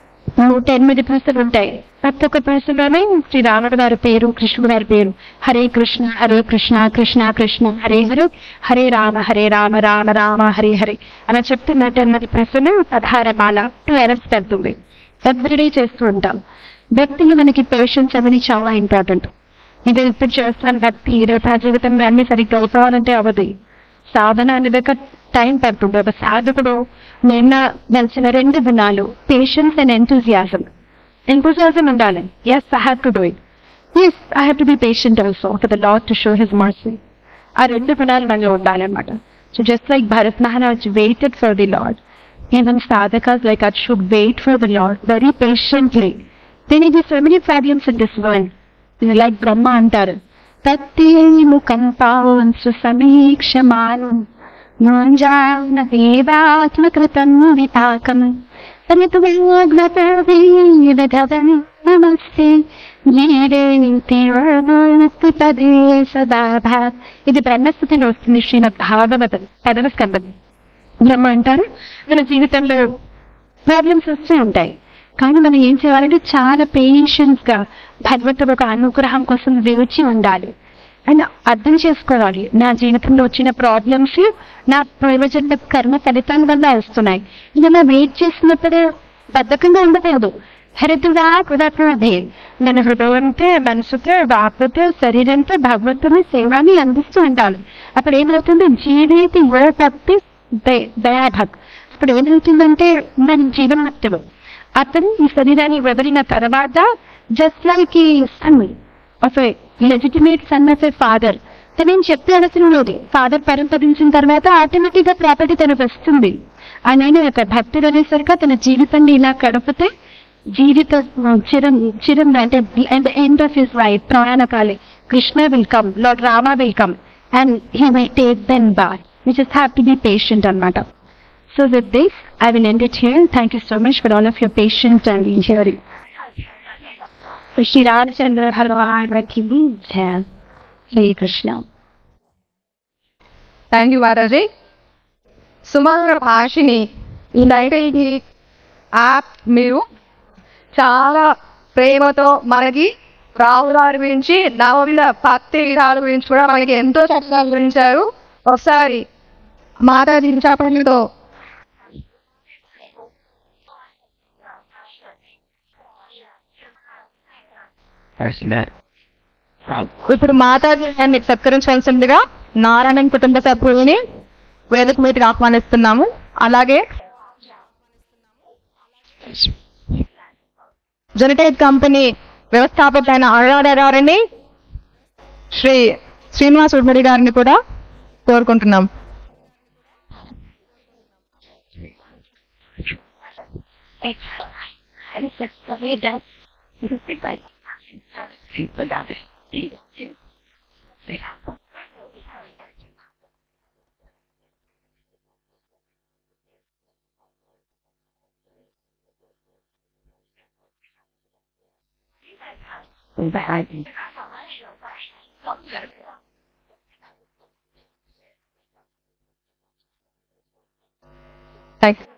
నూట ఎనిమిది పూసలు ఉంటాయి ప్రతి ఒక్క పూసలోనే శ్రీరాముడు గారి పేరు కృష్ణుడు గారి పేరు హరే కృష్ణ హరే కృష్ణ కృష్ణ కృష్ణ హరే హరే హరే రామ హరే రామ రామ రామ హరే హరే అలా చెప్తే నూట ఎనిమిది పూసలు పదహారు మాల టూ అవర్స్ పెడుతుంది ఎవ్రీడే చేస్తూ ఉంటాం వ్యక్తిని మనకి పేషెన్స్ అనేది చాలా ఇంపార్టెంట్ ఇది ఇప్పుడు చేస్తాను భక్తి రేపు జీవితంలో అన్ని సరిగ్గా అవుతానంటే అవది సాధన అనేది ఒక టైం పడుతుంది ఒక సాధకుడు నిన్న నలిసిన రెండు గుణాలు పేషెన్స్ అండ్ ఎంతూజియాజం ఎంతూజియాజం ఉండాలి as I have to do it as I have to be patient also for the lord to show his mercy ఆ రెండు గుణాలు మనలో ఉండాలన్నమాట so just like Bharat Maharaj waited for the lord even sadhakas like us should wait for the Lord very patiently. Then it is so many problems in this world. You know, like Brahma అంటారు తత్తేముఖం పావంసు సమీక్షమానం యోంజాన దేవాత్మకృతం వితాకం సరితువేగ్నతేదం నమస్తే పదే సదా ఇది బ్రహ్మస్థితిలో వస్తుంది శ్రీమద్ భాగవతం పదవ స్కందం బ్రహ్మ అంటారు మన జీవితంలో ప్రాబ్లమ్స్ వస్తూ ఉంటాయి కానీ మనం ఏం చేయాలంటే చాలా పేషెన్స్ గా భగవంతుడు ఒక అనుగ్రహం కోసం వేచి ఉండాలి అండ్ అర్థం చేసుకోవాలి నా జీవితంలో వచ్చిన ప్రాబ్లమ్స్ నా ప్రయోజన కర్మ ఫలితాల వల్ల వస్తున్నాయి ఇలా వెయిట్ చేసినప్పుడు బద్ధకంగా ఉండలేదు హరితుడా కుదరదే మన హృదయంతో మనసుతో వాక్కుతో శరీరంతో భగవంతుని సేవని అందిస్తూ ఉండాలి అప్పుడు ఏమవుతుంది జీవిత భక్తి దయాభక్ ఇప్పుడు ఏమవుతుందంటే మన జీవనత్తులు అతను ఈ శరీరాన్ని వదిలిన తర్వాత జస్ట్ లైక్ ఈ son of legitimate son of a father తనేం చెప్పే అవసరం లేదు ఫాదర్ పరంపరించిన తర్వాత ఆటోమేటిక్ గా ప్రాపర్టీ తనకు వస్తుంది ఆయన యొక్క భక్తుడు అనేసరికి తన జీవితాన్ని ఇలా గడిపితే జీవిత చిరం చిరం అంటే ఎండ్ ఆఫ్ హిస్ లైఫ్ ప్రయాణకాలి Krishna will come lord Rama will come and he my take then boy We just have to be patient అనమాట so with this I will end it here thank you so much for all of your patient and hearing Shri Ramachandra Bhagwan Shri Krishna thank you వారాజీ సుమధుర భాషని ఈ library app మీరు చాలా ప్రేమతో మనకి రావు గారి గురించి నవమిల భక్తి విధాల గురించి కూడా మనకి ఎంతో చక్కగా వివరించారు ఒకసారి మాతాజీ చెప్పడంతో ఇప్పుడు మాతాజీ గారిని సత్కరించాల్సిందిగా నారాయణ కుటుంబ సభ్యులని వేదిక మీదకి ఆహ్వానిస్తున్నాము అలాగే జెనటైజ్ కంపెనీ వ్యవస్థాపకులైన అరుణారావు గారిని శ్రీ శ్రీనివాస్ ఉడ్మడి గారిని కూడా కోరుకుంటున్నాం థ్యాంక్